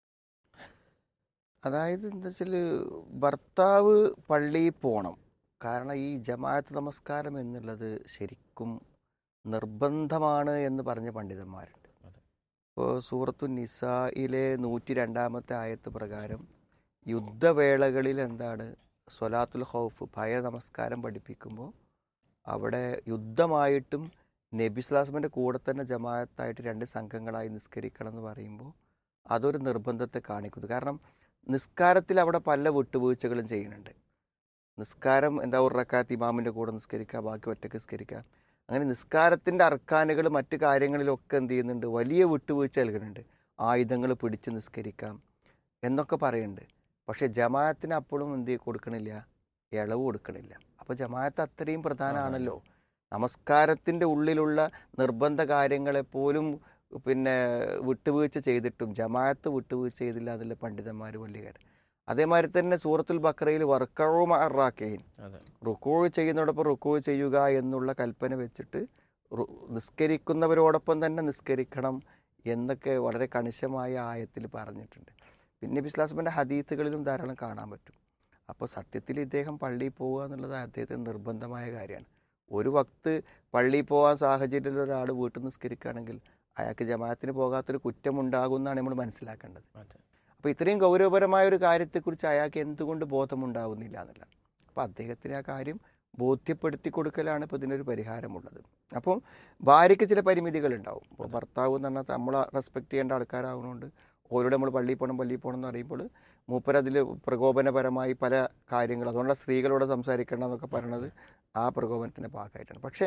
അതായത് എന്താ വെച്ചാൽ ഭർത്താവ് പള്ളിയിൽ പോകണം കാരണം ഈ ജമാഅത്ത് നമസ്കാരം എന്നുള്ളത് ശരിക്കും നിർബന്ധമാണ് എന്ന് പറഞ്ഞ പണ്ഡിതന്മാരുണ്ട് അതെ. ഇപ്പോൾ സൂറത്തു നിസായിലെ നൂറ്റി രണ്ടാമത്തെ ആയത്ത് പ്രകാരം യുദ്ധവേളകളിൽ എന്താണ് സൊലാത്തുൽ ഹൗഫ് ഭയ നമസ്കാരം പഠിപ്പിക്കുമ്പോൾ അവിടെ യുദ്ധമായിട്ടും നബി സ്ലാസ്മിൻ്റെ കൂടെ തന്നെ ജമാഅത്തായിട്ട് രണ്ട് സംഘങ്ങളായി നിസ്കരിക്കണം എന്ന് പറയുമ്പോൾ അതൊരു നിർബന്ധത്തെ കാണിക്കുന്നു കാരണം നിസ്കാരത്തിൽ അവിടെ പല വിട്ടുവീഴ്ചകളും ചെയ്യുന്നുണ്ട് നിസ്കാരം എന്താ ഒരു റക്കാത്ത് ഇമാമിൻ്റെ കൂടെ നിസ്കരിക്കുക ബാക്കി ഒറ്റയ്ക്ക് നിസ്കരിക്കുക അങ്ങനെ നിസ്കാരത്തിൻ്റെ അർക്കാനുകൾ മറ്റു കാര്യങ്ങളിലൊക്കെ എന്ത് ചെയ്യുന്നുണ്ട് വലിയ വിട്ടുവീഴ്ച നൽകുന്നുണ്ട് ആയുധങ്ങൾ പിടിച്ച് നിസ്കരിക്കാം എന്നൊക്കെ പറയുന്നുണ്ട് പക്ഷേ ജമാഅത്തിന് അപ്പോഴും എന്ത് കൊടുക്കണില്ല ഇളവ് കൊടുക്കണില്ല അപ്പോൾ ജമാഅത്ത് അത്രയും പ്രധാനമാണല്ലോ നമസ്കാരത്തിൻ്റെ ഉള്ളിലുള്ള നിർബന്ധ കാര്യങ്ങളെപ്പോലും പിന്നെ വിട്ടുവീഴ്ച ചെയ്തിട്ടും ജമാഅത്ത് വിട്ടുവീഴ്ച ചെയ്തില്ല എന്നുള്ള പണ്ഡിതന്മാർ വലിയ കാര്യം അതേമാതിരി തന്നെ സൂറത്തുൽ ബക്രയിൽ വർക്കവും അറാക്കേൻ അതെ റുക്കോ ചെയ്യുന്നതോടൊപ്പം റുക്കോ ചെയ്യുക എന്നുള്ള കൽപ്പന വെച്ചിട്ട് റു- നിസ്കരിക്കുന്നവരോടൊപ്പം തന്നെ നിസ്കരിക്കണം എന്നൊക്കെ വളരെ കണിശമായ ആയത്തിൽ പറഞ്ഞിട്ടുണ്ട് പിന്നെ ബിസ്ലാസ്മിൻ്റെ ഹദീത്തുകളിലും ധാരാളം കാണാൻ പറ്റും അപ്പോൾ സത്യത്തിൽ ഇദ്ദേഹം പള്ളിയിൽ പോവുക എന്നുള്ളത് അദ്ദേഹത്തിന് നിർബന്ധമായ കാര്യമാണ് ഒരു വക്ത് പള്ളിയിൽ പോകാൻ സാഹചര്യത്തിൽ ഒരാൾ വീട്ടിൽ നിസ്കരിക്കുകയാണെങ്കിൽ അയാൾക്ക് ജമാഅത്തിന് പോകാത്തൊരു കുറ്റമുണ്ടാകുമെന്നാണ് നമ്മൾ മനസ്സിലാക്കേണ്ടത് അതെ അപ്പോൾ ഇത്രയും ഗൗരവപരമായ ഒരു കാര്യത്തെക്കുറിച്ച് അയാൾക്ക് എന്തുകൊണ്ട് ബോധമുണ്ടാവുന്നില്ല എന്നല്ല അപ്പോൾ അദ്ദേഹത്തിന് ആ കാര്യം ബോധ്യപ്പെടുത്തി കൊടുക്കലാണ് ഇപ്പോൾ ഇതിനൊരു പരിഹാരമുള്ളത് അപ്പം ഭാര്യയ്ക്ക് ചില പരിമിതികളുണ്ടാവും ഇപ്പോൾ ഭർത്താവ് എന്ന് പറഞ്ഞാൽ നമ്മൾ റെസ്പെക്ട് ചെയ്യേണ്ട ആൾക്കാരാവുന്നതുകൊണ്ട് ഓരോട് നമ്മൾ പള്ളിയിൽ പോകണം പള്ളിയിൽ പോകണം എന്ന് പറയുമ്പോൾ മൂപ്പരതിൽ പ്രകോപനപരമായി പല കാര്യങ്ങൾ അതുകൊണ്ടാണ് സ്ത്രീകളോട് സംസാരിക്കണം എന്നൊക്കെ പറയണത് ആ പ്രകോപനത്തിൻ്റെ ഭാഗമായിട്ടാണ് പക്ഷേ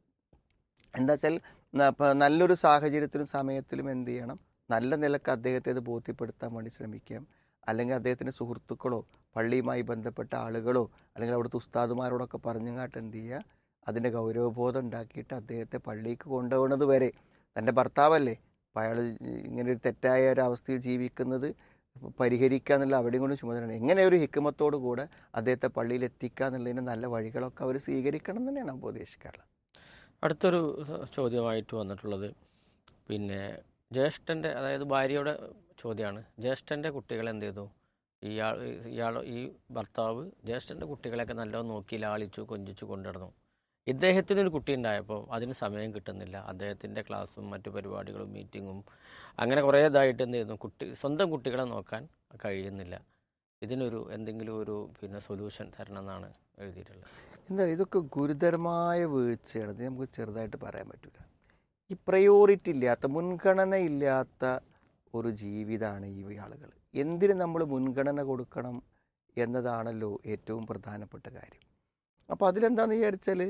എന്താ വെച്ചാൽ ന- ഇപ്പം നല്ലൊരു സാഹചര്യത്തിലും സമയത്തിലും എന്ത് ചെയ്യണം നല്ല നിലക്ക് അദ്ദേഹത്തെ അത് ബോധ്യപ്പെടുത്താൻ വേണ്ടി ശ്രമിക്കാം അല്ലെങ്കിൽ അദ്ദേഹത്തിൻ്റെ സുഹൃത്തുക്കളോ പള്ളിയുമായി ബന്ധപ്പെട്ട ആളുകളോ അല്ലെങ്കിൽ അവിടുത്തെ ഉസ്താദുമാരോടൊക്കെ പറഞ്ഞങ്ങാട്ട് എന്ത് ചെയ്യുക അതിൻ്റെ ഗൗരവബോധം ഉണ്ടാക്കിയിട്ട് അദ്ദേഹത്തെ പള്ളിക്ക് കൊണ്ടുപോകുന്നത് വരെ തൻ്റെ ഭർത്താവല്ലേ അപ്പോൾ അയാൾ ഇങ്ങനെ ഒരു തെറ്റായ ഒരു അവസ്ഥയിൽ ജീവിക്കുന്നത് പരിഹരിക്കുക എന്നുള്ള അവിടെയും കൊണ്ട് ചുമതലയാണ് എങ്ങനെ ഒരു ഹിക്കുമത്തോടു കൂടെ അദ്ദേഹത്തെ പള്ളിയിൽ എത്തിക്കുക എന്നുള്ളതിന് നല്ല വഴികളൊക്കെ അവർ സ്വീകരിക്കണം എന്ന് തന്നെയാണ് ഉപദേശിക്കാറുള്ളത് അടുത്തൊരു സ- ചോദ്യമായിട്ട് വന്നിട്ടുള്ളത് പിന്നെ ജ്യേഷ്ഠൻ്റെ അതായത് ഭാര്യയുടെ ചോദ്യമാണ് ജ്യേഷ്ഠൻ്റെ കുട്ടികളെ എന്ത് ചെയ്തു ഇയാൾ ഇയാൾ ഈ ഭർത്താവ് ജ്യേഷ്ഠൻ്റെ കുട്ടികളെയൊക്കെ നല്ലോണം നോക്കി ലാളിച്ചു കൊഞ്ചിച്ചു കൊണ്ടുനടന്നു ഇദ്ദേഹത്തിനൊരു കുട്ടി ഉണ്ടായപ്പോൾ അതിന് സമയം കിട്ടുന്നില്ല അദ്ദേഹത്തിൻ്റെ ക്ലാസ്സും മറ്റു പരിപാടികളും മീറ്റിങ്ങും അങ്ങനെ കുറേ ഇതായിട്ട് എന്ത് ചെയ്യുന്നു കുട്ടി സ്വന്തം കുട്ടികളെ നോക്കാൻ കഴിയുന്നില്ല ഇതിനൊരു എന്തെങ്കിലും ഒരു പിന്നെ സൊല്യൂഷൻ തരണം എന്നാണ് എഴുതിയിട്ടുള്ളത് എന്താ ഇതൊക്കെ ഗുരുതരമായ വീഴ്ചയാണ് ഇത് നമുക്ക് ചെറുതായിട്ട് പറയാൻ പറ്റില്ല ഈ പ്രയോറിറ്റി ഇല്ലാത്ത മുൻഗണന ഇല്ലാത്ത ഒരു ജീവിതമാണ് ഈ ആളുകൾ എന്തിന് നമ്മൾ മുൻഗണന കൊടുക്കണം എന്നതാണല്ലോ ഏറ്റവും പ്രധാനപ്പെട്ട കാര്യം അപ്പോൾ അതിലെന്താണെന്ന് വിചാരിച്ചാൽ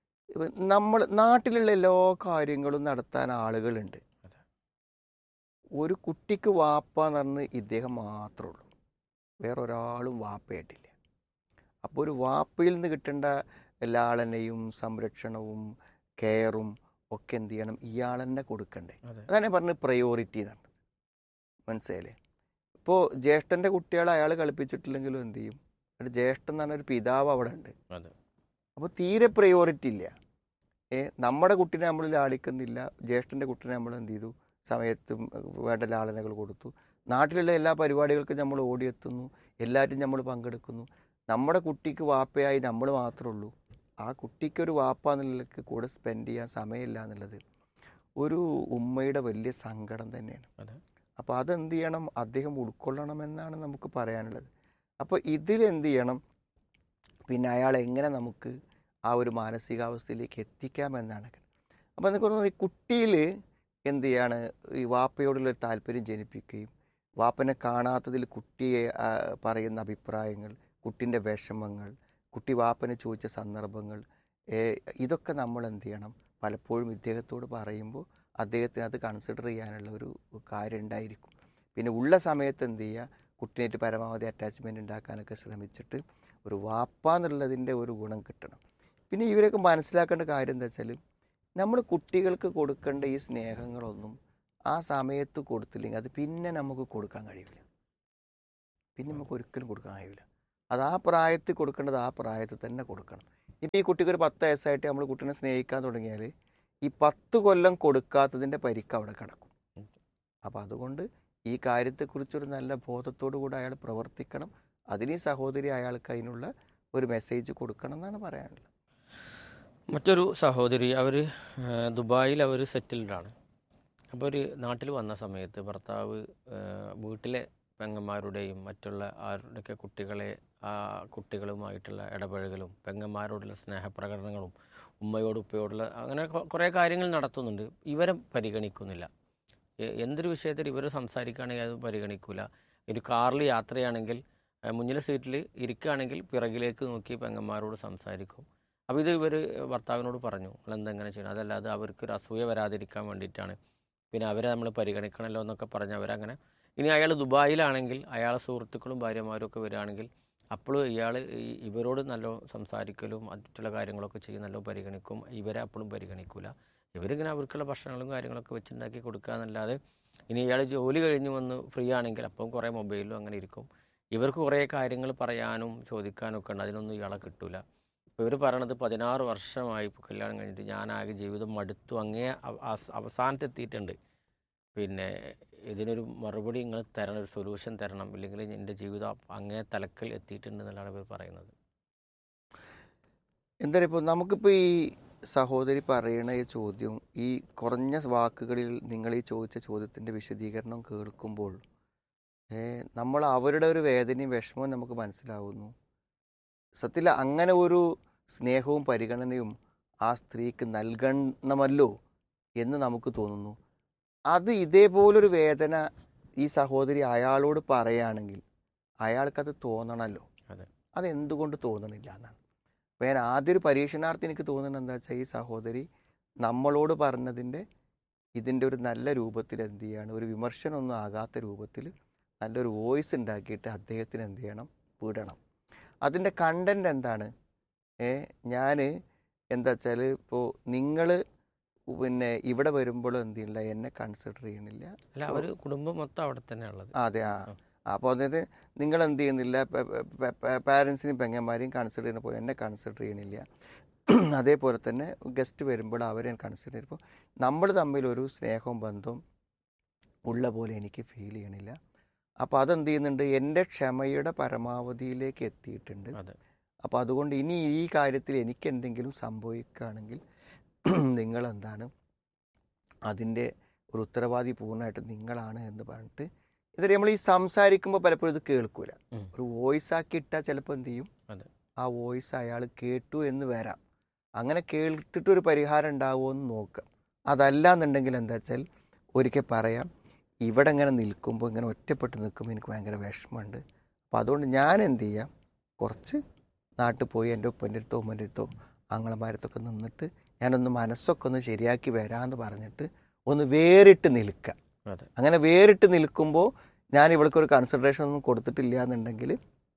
നമ്മൾ നാട്ടിലുള്ള എല്ലാ കാര്യങ്ങളും നടത്താൻ ആളുകളുണ്ട് അതെ. ഒരു കുട്ടിക്ക് വാപ്പ എന്ന് പറഞ്ഞ് ഇദ്ദേഹം മാത്രമേ ഉള്ളൂ വേറൊരാളും വാപ്പയായിട്ടില്ല അപ്പോൾ ഒരു വാപ്പയിൽ നിന്ന് കിട്ടേണ്ട ലാളനയും സംരക്ഷണവും കെയറും ഒക്കെ എന്ത് ചെയ്യണം ഇയാൾ തന്നെ കൊടുക്കണ്ടേ അതെ അതാണ് ഞാൻ പറഞ്ഞത് പ്രയോറിറ്റി എന്നാണ് മനസ്സിലായില്ലേ ഇപ്പോൾ ജ്യേഷ്ഠൻ്റെ കുട്ടികളെ അയാൾ കളിപ്പിച്ചിട്ടില്ലെങ്കിലും എന്ത് ചെയ്യും ഒരു ജ്യേഷ്ഠൻ എന്ന് പറഞ്ഞ ഒരു പിതാവ് അവിടെ ഉണ്ട് അതെ അപ്പോൾ തീരെ പ്രയോറിറ്റി ഇല്ല ഏ നമ്മുടെ കുട്ടീനെ നമ്മൾ ലാളിക്കുന്നില്ല ജ്യേഷ്ഠൻ്റെ കുട്ടീനെ നമ്മൾ എന്ത് ചെയ്തു സമയത്തും ഏഹ്, വേണ്ട ലാളനകൾ കൊടുത്തു നാട്ടിലുള്ള എല്ലാ പരിപാടികൾക്കും നമ്മൾ ഓടിയെത്തുന്നു എല്ലാവരും നമ്മൾ പങ്കെടുക്കുന്നു നമ്മുടെ കുട്ടിക്ക് വാപ്പയായി നമ്മൾ മാത്രമേ ഉള്ളൂ ആ കുട്ടിക്കൊരു വാപ്പ എന്നുള്ളതിലേക്ക് കൂടെ സ്പെൻഡ് ചെയ്യാൻ സമയമില്ല എന്നുള്ളത് ഒരു ഉമ്മയുടെ വലിയ സങ്കടം തന്നെയാണ് അതെ അപ്പോൾ അതെന്ത് ചെയ്യണം അദ്ദേഹം ഉൾക്കൊള്ളണമെന്നാണ് നമുക്ക് പറയാനുള്ളത് അപ്പോൾ ഇതിലെന്ത് ചെയ്യണം പിന്നെ അയാളെ എങ്ങനെ നമുക്ക് ആ ഒരു മാനസികാവസ്ഥയിലേക്ക് എത്തിക്കാമെന്നാണ് അപ്പോൾ എന്നൊക്കെ പറഞ്ഞാൽ ഈ കുട്ടിയിൽ എന്ത് ചെയ്യാണ് ഈ വാപ്പയോടുള്ള ഒരു താല്പര്യം ജനിപ്പിക്കുകയും വാപ്പനെ കാണാത്തതിൽ കുട്ടിയെ ആ, പറയുന്ന അഭിപ്രായങ്ങൾ കുട്ടിൻ്റെ വിഷമങ്ങൾ കുട്ടി വാപ്പനെ ചോദിച്ച സന്ദർഭങ്ങൾ ഏ, ഇതൊക്കെ നമ്മൾ എന്ത് ചെയ്യണം പലപ്പോഴും ഇദ്ദേഹത്തോട് പറയുമ്പോൾ അദ്ദേഹത്തിന് അത് കൺസിഡർ ചെയ്യാനുള്ള ഒരു കാര്യം ഉണ്ടായിരിക്കും പിന്നെ ഉള്ള സമയത്ത് എന്ത് ചെയ്യുക കുട്ടിനായിട്ട് പരമാവധി അറ്റാച്ച്മെൻറ്റ് ഉണ്ടാക്കാനൊക്കെ ശ്രമിച്ചിട്ട് ഒരു വാപ്പ എന്നുള്ളതിൻ്റെ ഒരു ഗുണം കിട്ടണം പിന്നെ ഇവരൊക്കെ മനസ്സിലാക്കേണ്ട കാര്യം എന്താ വെച്ചാൽ നമ്മൾ കുട്ടികൾക്ക് കൊടുക്കേണ്ട ഈ സ്നേഹങ്ങളൊന്നും ആ സമയത്ത് കൊടുത്തില്ലെങ്കിൽ അത് പിന്നെ നമുക്ക് കൊടുക്കാൻ കഴിയില്ല പിന്നെ നമുക്ക് ഒരിക്കലും കൊടുക്കാൻ കഴിയില്ല അത് ആ പ്രായത്തിൽ കൊടുക്കേണ്ടത് ആ പ്രായത്തിൽ തന്നെ കൊടുക്കണം ഇപ്പം ഈ കുട്ടിക്ക് ഒരു പത്ത് വയസ്സായിട്ട് നമ്മൾ കുട്ടീനെ സ്നേഹിക്കാൻ തുടങ്ങിയാൽ ഈ പത്ത് കൊല്ലം കൊടുക്കാത്തതിൻ്റെ പരിക്ക് അവിടെ കിടക്കും അപ്പം അതുകൊണ്ട് ഈ കാര്യത്തെക്കുറിച്ചൊരു നല്ല ബോധത്തോടു കൂടി അയാൾ പ്രവർത്തിക്കണം അതിന് ഈ സഹോദരി അയാൾക്ക് അതിനുള്ള ഒരു മെസ്സേജ് കൊടുക്കണം എന്നാണ് പറയാനുള്ളത് മറ്റൊരു സഹോദരി അവർ ദുബായിൽ അവർ സെറ്റിൽഡാണ് അപ്പോൾ ഒരു നാട്ടിൽ വന്ന സമയത്ത് ഭർത്താവ് ആ, വീട്ടിലെ പെങ്ങന്മാരുടെയും മറ്റുള്ള ആരുടെയൊക്കെ കുട്ടികളെ ആ കുട്ടികളുമായിട്ടുള്ള ഇടപഴകലും പെങ്ങന്മാരോടുള്ള സ്നേഹപ്രകടനങ്ങളും ഉമ്മയോട് ഉപ്പയോടുള്ള അങ്ങനെ കൊ- കുറേ കാര്യങ്ങൾ നടത്തുന്നുണ്ട് ഇവരെ പരിഗണിക്കുന്നില്ല എ- എന്തൊരു വിഷയത്തിൽ ഇവർ സംസാരിക്കുകയാണെങ്കിൽ അത് പരിഗണിക്കില്ല ഒരു കാറിൽ യാത്രയാണെങ്കിൽ ആ, മുന്നിലെ സീറ്റിൽ ഇരിക്കുകയാണെങ്കിൽ പിറകിലേക്ക് നോക്കി പെങ്ങന്മാരോട് സംസാരിക്കും അപ്പോൾ ഇത് ഇവർ ഭർത്താവിനോട് പറഞ്ഞു നിങ്ങളെന്തെങ്ങനെ ചെയ്യണം അതല്ലാതെ അവർക്കൊരു അസൂയ വരാതിരിക്കാൻ വേണ്ടിയിട്ടാണ് പിന്നെ അവരെ നമ്മൾ പരിഗണിക്കണമല്ലോ എന്നൊക്കെ പറഞ്ഞ് അവരങ്ങനെ ഇനി അയാൾ ദുബായിലാണെങ്കിൽ അയാളെ സുഹൃത്തുക്കളും ഭാര്യമാരും ഒക്കെ വരികയാണെങ്കിൽ അപ്പോഴും ഇയാൾ ഇവരോട് നല്ല സംസാരിക്കലും മറ്റുള്ള കാര്യങ്ങളൊക്കെ ചെയ്യും നല്ല പരിഗണിക്കും ഇവരെ അപ്പോഴും പരിഗണിക്കില്ല ഇവരിങ്ങനെ അവർക്കുള്ള ഭക്ഷണങ്ങളും കാര്യങ്ങളൊക്കെ വെച്ചുണ്ടാക്കി കൊടുക്കുക എന്നല്ലാതെ ഇനി ഇയാൾ ജോലി കഴിഞ്ഞ് വന്ന് ഫ്രീ ആണെങ്കിൽ അപ്പം കുറേ മൊബൈലും അങ്ങനെ ഇരിക്കും ഇവർക്ക് കുറേ കാര്യങ്ങൾ പറയാനും ചോദിക്കാനും ഒക്കെ ഉണ്ട് അതിനൊന്നും ഇയാളെ കിട്ടൂല ഇപ്പോൾ ഇവർ പറയണത് പതിനാറ് വർഷമായി ഇപ്പോൾ കല്യാണം കഴിഞ്ഞിട്ട് ഞാനാകെ ജീവിതം മടുത്തു അങ്ങേ അവ- അവസ്- അവസാനത്തെത്തിയിട്ടുണ്ട് പിന്നെ ഇതിനൊരു മറുപടി നിങ്ങൾ തരണം ഒരു സൊല്യൂഷൻ തരണം ഇല്ലെങ്കിൽ എൻ്റെ ജീവിതം അങ്ങേ തലക്കൽ എത്തിയിട്ടുണ്ട് എന്നുള്ളതാണ് ഇവർ പറയുന്നത് എന്തായാലും ഇപ്പോൾ നമുക്കിപ്പോൾ ഈ സഹോദരി പറയണ ഈ ചോദ്യം ഈ കുറഞ്ഞ വാക്കുകളിൽ നിങ്ങൾ ഈ ചോദിച്ച ചോദ്യത്തിൻ്റെ വിശദീകരണം കേൾക്കുമ്പോൾ ഏ, നമ്മൾ അവരുടെ ഒരു വേദനയും വിഷമവും നമുക്ക് മനസ്സിലാവുന്നു സത്യത്തിൽ അങ്ങനെ ഒരു സ്നേഹവും പരിഗണനയും ആ സ്ത്രീക്ക് നൽകണമല്ലോ എന്ന് നമുക്ക് തോന്നുന്നു അത് ഇതേപോലൊരു വേദന ഈ സഹോദരി അയാളോട് പറയുകയാണെങ്കിൽ അയാൾക്കത് തോന്നണമല്ലോ അതെ. അതെന്തുകൊണ്ട് തോന്നണില്ല എന്നാണ് അപ്പോൾ ഞാൻ ആദ്യ ഒരു പരീക്ഷണാർത്ഥം എനിക്ക് തോന്നുന്നത് എന്താ വെച്ചാൽ ഈ സഹോദരി നമ്മളോട് പറഞ്ഞതിൻ്റെ ഇതിൻ്റെ ഒരു നല്ല രൂപത്തിൽ എന്ത് ചെയ്യാണ് ഒരു വിമർശനമൊന്നും ആകാത്ത രൂപത്തിൽ നല്ലൊരു വോയിസ് ഉണ്ടാക്കിയിട്ട് അദ്ദേഹത്തിന് എന്ത് ചെയ്യണം വിടണം അതിൻ്റെ കണ്ടൻറ് എന്താണ് ഏ ഞാൻ എന്താ വെച്ചാൽ ഇപ്പോൾ നിങ്ങൾ പിന്നെ ഇവിടെ വരുമ്പോൾ എന്ത് ചെയ്യില്ല എന്നെ കൺസിഡർ ചെയ്യണില്ല അല്ല അവർ കുടുംബം മൊത്തം അവിടെ തന്നെ ഉള്ളത് അതെ ആ അപ്പോൾ അതായത് നിങ്ങൾ എന്ത് ചെയ്യുന്നില്ല പാരൻസിനെയും പെങ്ങന്മാരെയും കൺസിഡർ ചെയ്യുന്ന പോലെ എന്നെ കൺസിഡർ ചെയ്യണില്ല അതേപോലെ തന്നെ ഗസ്റ്റ് വരുമ്പോൾ അവരെ കൺസിഡർ ചെയ്യുമ്പോൾ നമ്മൾ തമ്മിൽ ഒരു സ്നേഹവും ബന്ധവും ഉള്ള പോലെ എനിക്ക് ഫീൽ ചെയ്യണില്ല അപ്പോൾ അതെന്ത് ചെയ്യുന്നുണ്ട് എൻ്റെ ക്ഷമയുടെ പരമാവധിയിലേക്ക് എത്തിയിട്ടുണ്ട് അതെ അപ്പോൾ അതുകൊണ്ട് ഇനി ഈ കാര്യത്തിൽ എനിക്ക് എന്തെങ്കിലും സംഭവിക്കുകയാണെങ്കിൽ നിങ്ങൾ എന്താണ് അതിൻ്റെ ഒരു ഉത്തരവാദി പൂർണ്ണമായിട്ട് നിങ്ങളാണ് എന്ന് പറഞ്ഞിട്ട് ഇത് നമ്മൾ ഈ സംസാരിക്കുമ്പോൾ പലപ്പോഴും ഇത് കേൾക്കൂല ഉം. ഒരു വോയിസ് ആക്കി ഇട്ടാൽ ചിലപ്പോൾ എന്ത് ചെയ്യും അതെ. ആ വോയിസ് അയാൾ കേട്ടു എന്ന് വരാം അങ്ങനെ കേട്ടിട്ടൊരു പരിഹാരം ഉണ്ടാവുമോ എന്ന് നോക്കാം അതല്ല എന്നുണ്ടെങ്കിൽ എന്താ വെച്ചാൽ ഒരിക്കൽ പറയാം ഇവിടെ ഇങ്ങനെ നിൽക്കുമ്പോൾ ഇങ്ങനെ ഒറ്റപ്പെട്ട് നിൽക്കുമ്പോൾ എനിക്ക് ഭയങ്കര വിഷമമുണ്ട് അപ്പോൾ അതുകൊണ്ട് ഞാൻ എന്ത് ചെയ്യാം കുറച്ച് നാട്ടിൽ പോയി എൻ്റെ ഉപ്പൻ്റെ അടുത്തോ ഉമ്മൻ്റെ അടുത്തോ ആങ്ങളമാരത്തൊക്കെ നിന്നിട്ട് ഞാനൊന്ന് മനസ്സൊക്കെ ഒന്ന് ശരിയാക്കി വരാമെന്ന് പറഞ്ഞിട്ട് ഒന്ന് വേറിട്ട് നിൽക്കുക അതെ അങ്ങനെ വേറിട്ട് നിൽക്കുമ്പോൾ ഞാൻ ഇവൾക്ക് ഒരു കൺസിഡറേഷൻ ഒന്നും കൊടുത്തിട്ടില്ല എന്നുണ്ടെങ്കിൽ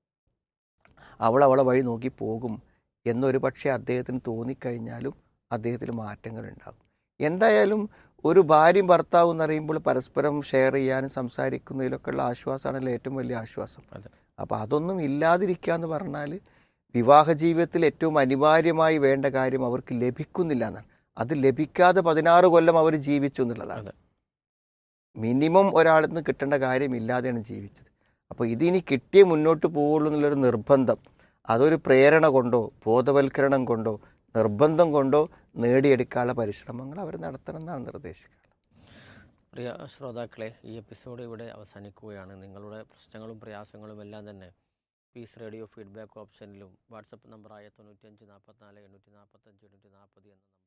അവൾ അവളെ വഴി നോക്കി പോകും എന്നൊരു പക്ഷേ അദ്ദേഹത്തിന് തോന്നിക്കഴിഞ്ഞാലും അദ്ദേഹത്തിൽ മാറ്റങ്ങൾ ഉണ്ടാകും എന്തായാലും ഒരു ഭാര്യയും ഭർത്താവും എന്ന് പറയുമ്പോൾ പരസ്പരം ഷെയർ ചെയ്യാനും സംസാരിക്കുന്നതിലൊക്കെ ഉള്ള ആശ്വാസമാണല്ലോ ഏറ്റവും വലിയ ആശ്വാസം അതെ. അപ്പോൾ അതൊന്നും ഇല്ലാതിരിക്കുക എന്ന് പറഞ്ഞാൽ വിവാഹ ജീവിതത്തിൽ ഏറ്റവും അനിവാര്യമായി വേണ്ട കാര്യം അവർക്ക് ലഭിക്കുന്നില്ല എന്നാണ് അത് ലഭിക്കാതെ പതിനാറ് കൊല്ലം അവർ ജീവിച്ചു എന്നുള്ളതാണ് അതെ. മിനിമം ഒരാളിൽ നിന്ന് കിട്ടേണ്ട കാര്യമില്ലാതെയാണ് ജീവിച്ചത് അപ്പോൾ ഇതിനി കിട്ടിയേ മുന്നോട്ട് പോവുള്ളൂ എന്നുള്ളൊരു നിർബന്ധം അതൊരു പ്രേരണ കൊണ്ടോ ബോധവൽക്കരണം കൊണ്ടോ നിർബന്ധം കൊണ്ടോ നേടിയെടുക്കാനുള്ള പരിശ്രമങ്ങൾ അവർ നടത്തണം എന്നാണ് നിർദ്ദേശിക്കുന്നത് പ്രിയ ശ്രോതാക്കളെ ഈ എപ്പിസോഡ് ഇവിടെ അവസാനിക്കുകയാണ് നിങ്ങളുടെ പ്രശ്നങ്ങളും പ്രയാസങ്ങളും എല്ലാം തന്നെ പീസ് റേഡിയോ ഫീഡ്ബാക്ക് ഓപ്ഷനിലും വാട്സപ്പ് നമ്പറായ തൊണ്ണൂറ്റഞ്ച് നാൽപ്പത്തിനാല് എണ്ണൂറ്റി നാൽപ്പത്തഞ്ച് എണ്ണൂറ്റി നാൽപ്പത് എന്ന നമ്പർ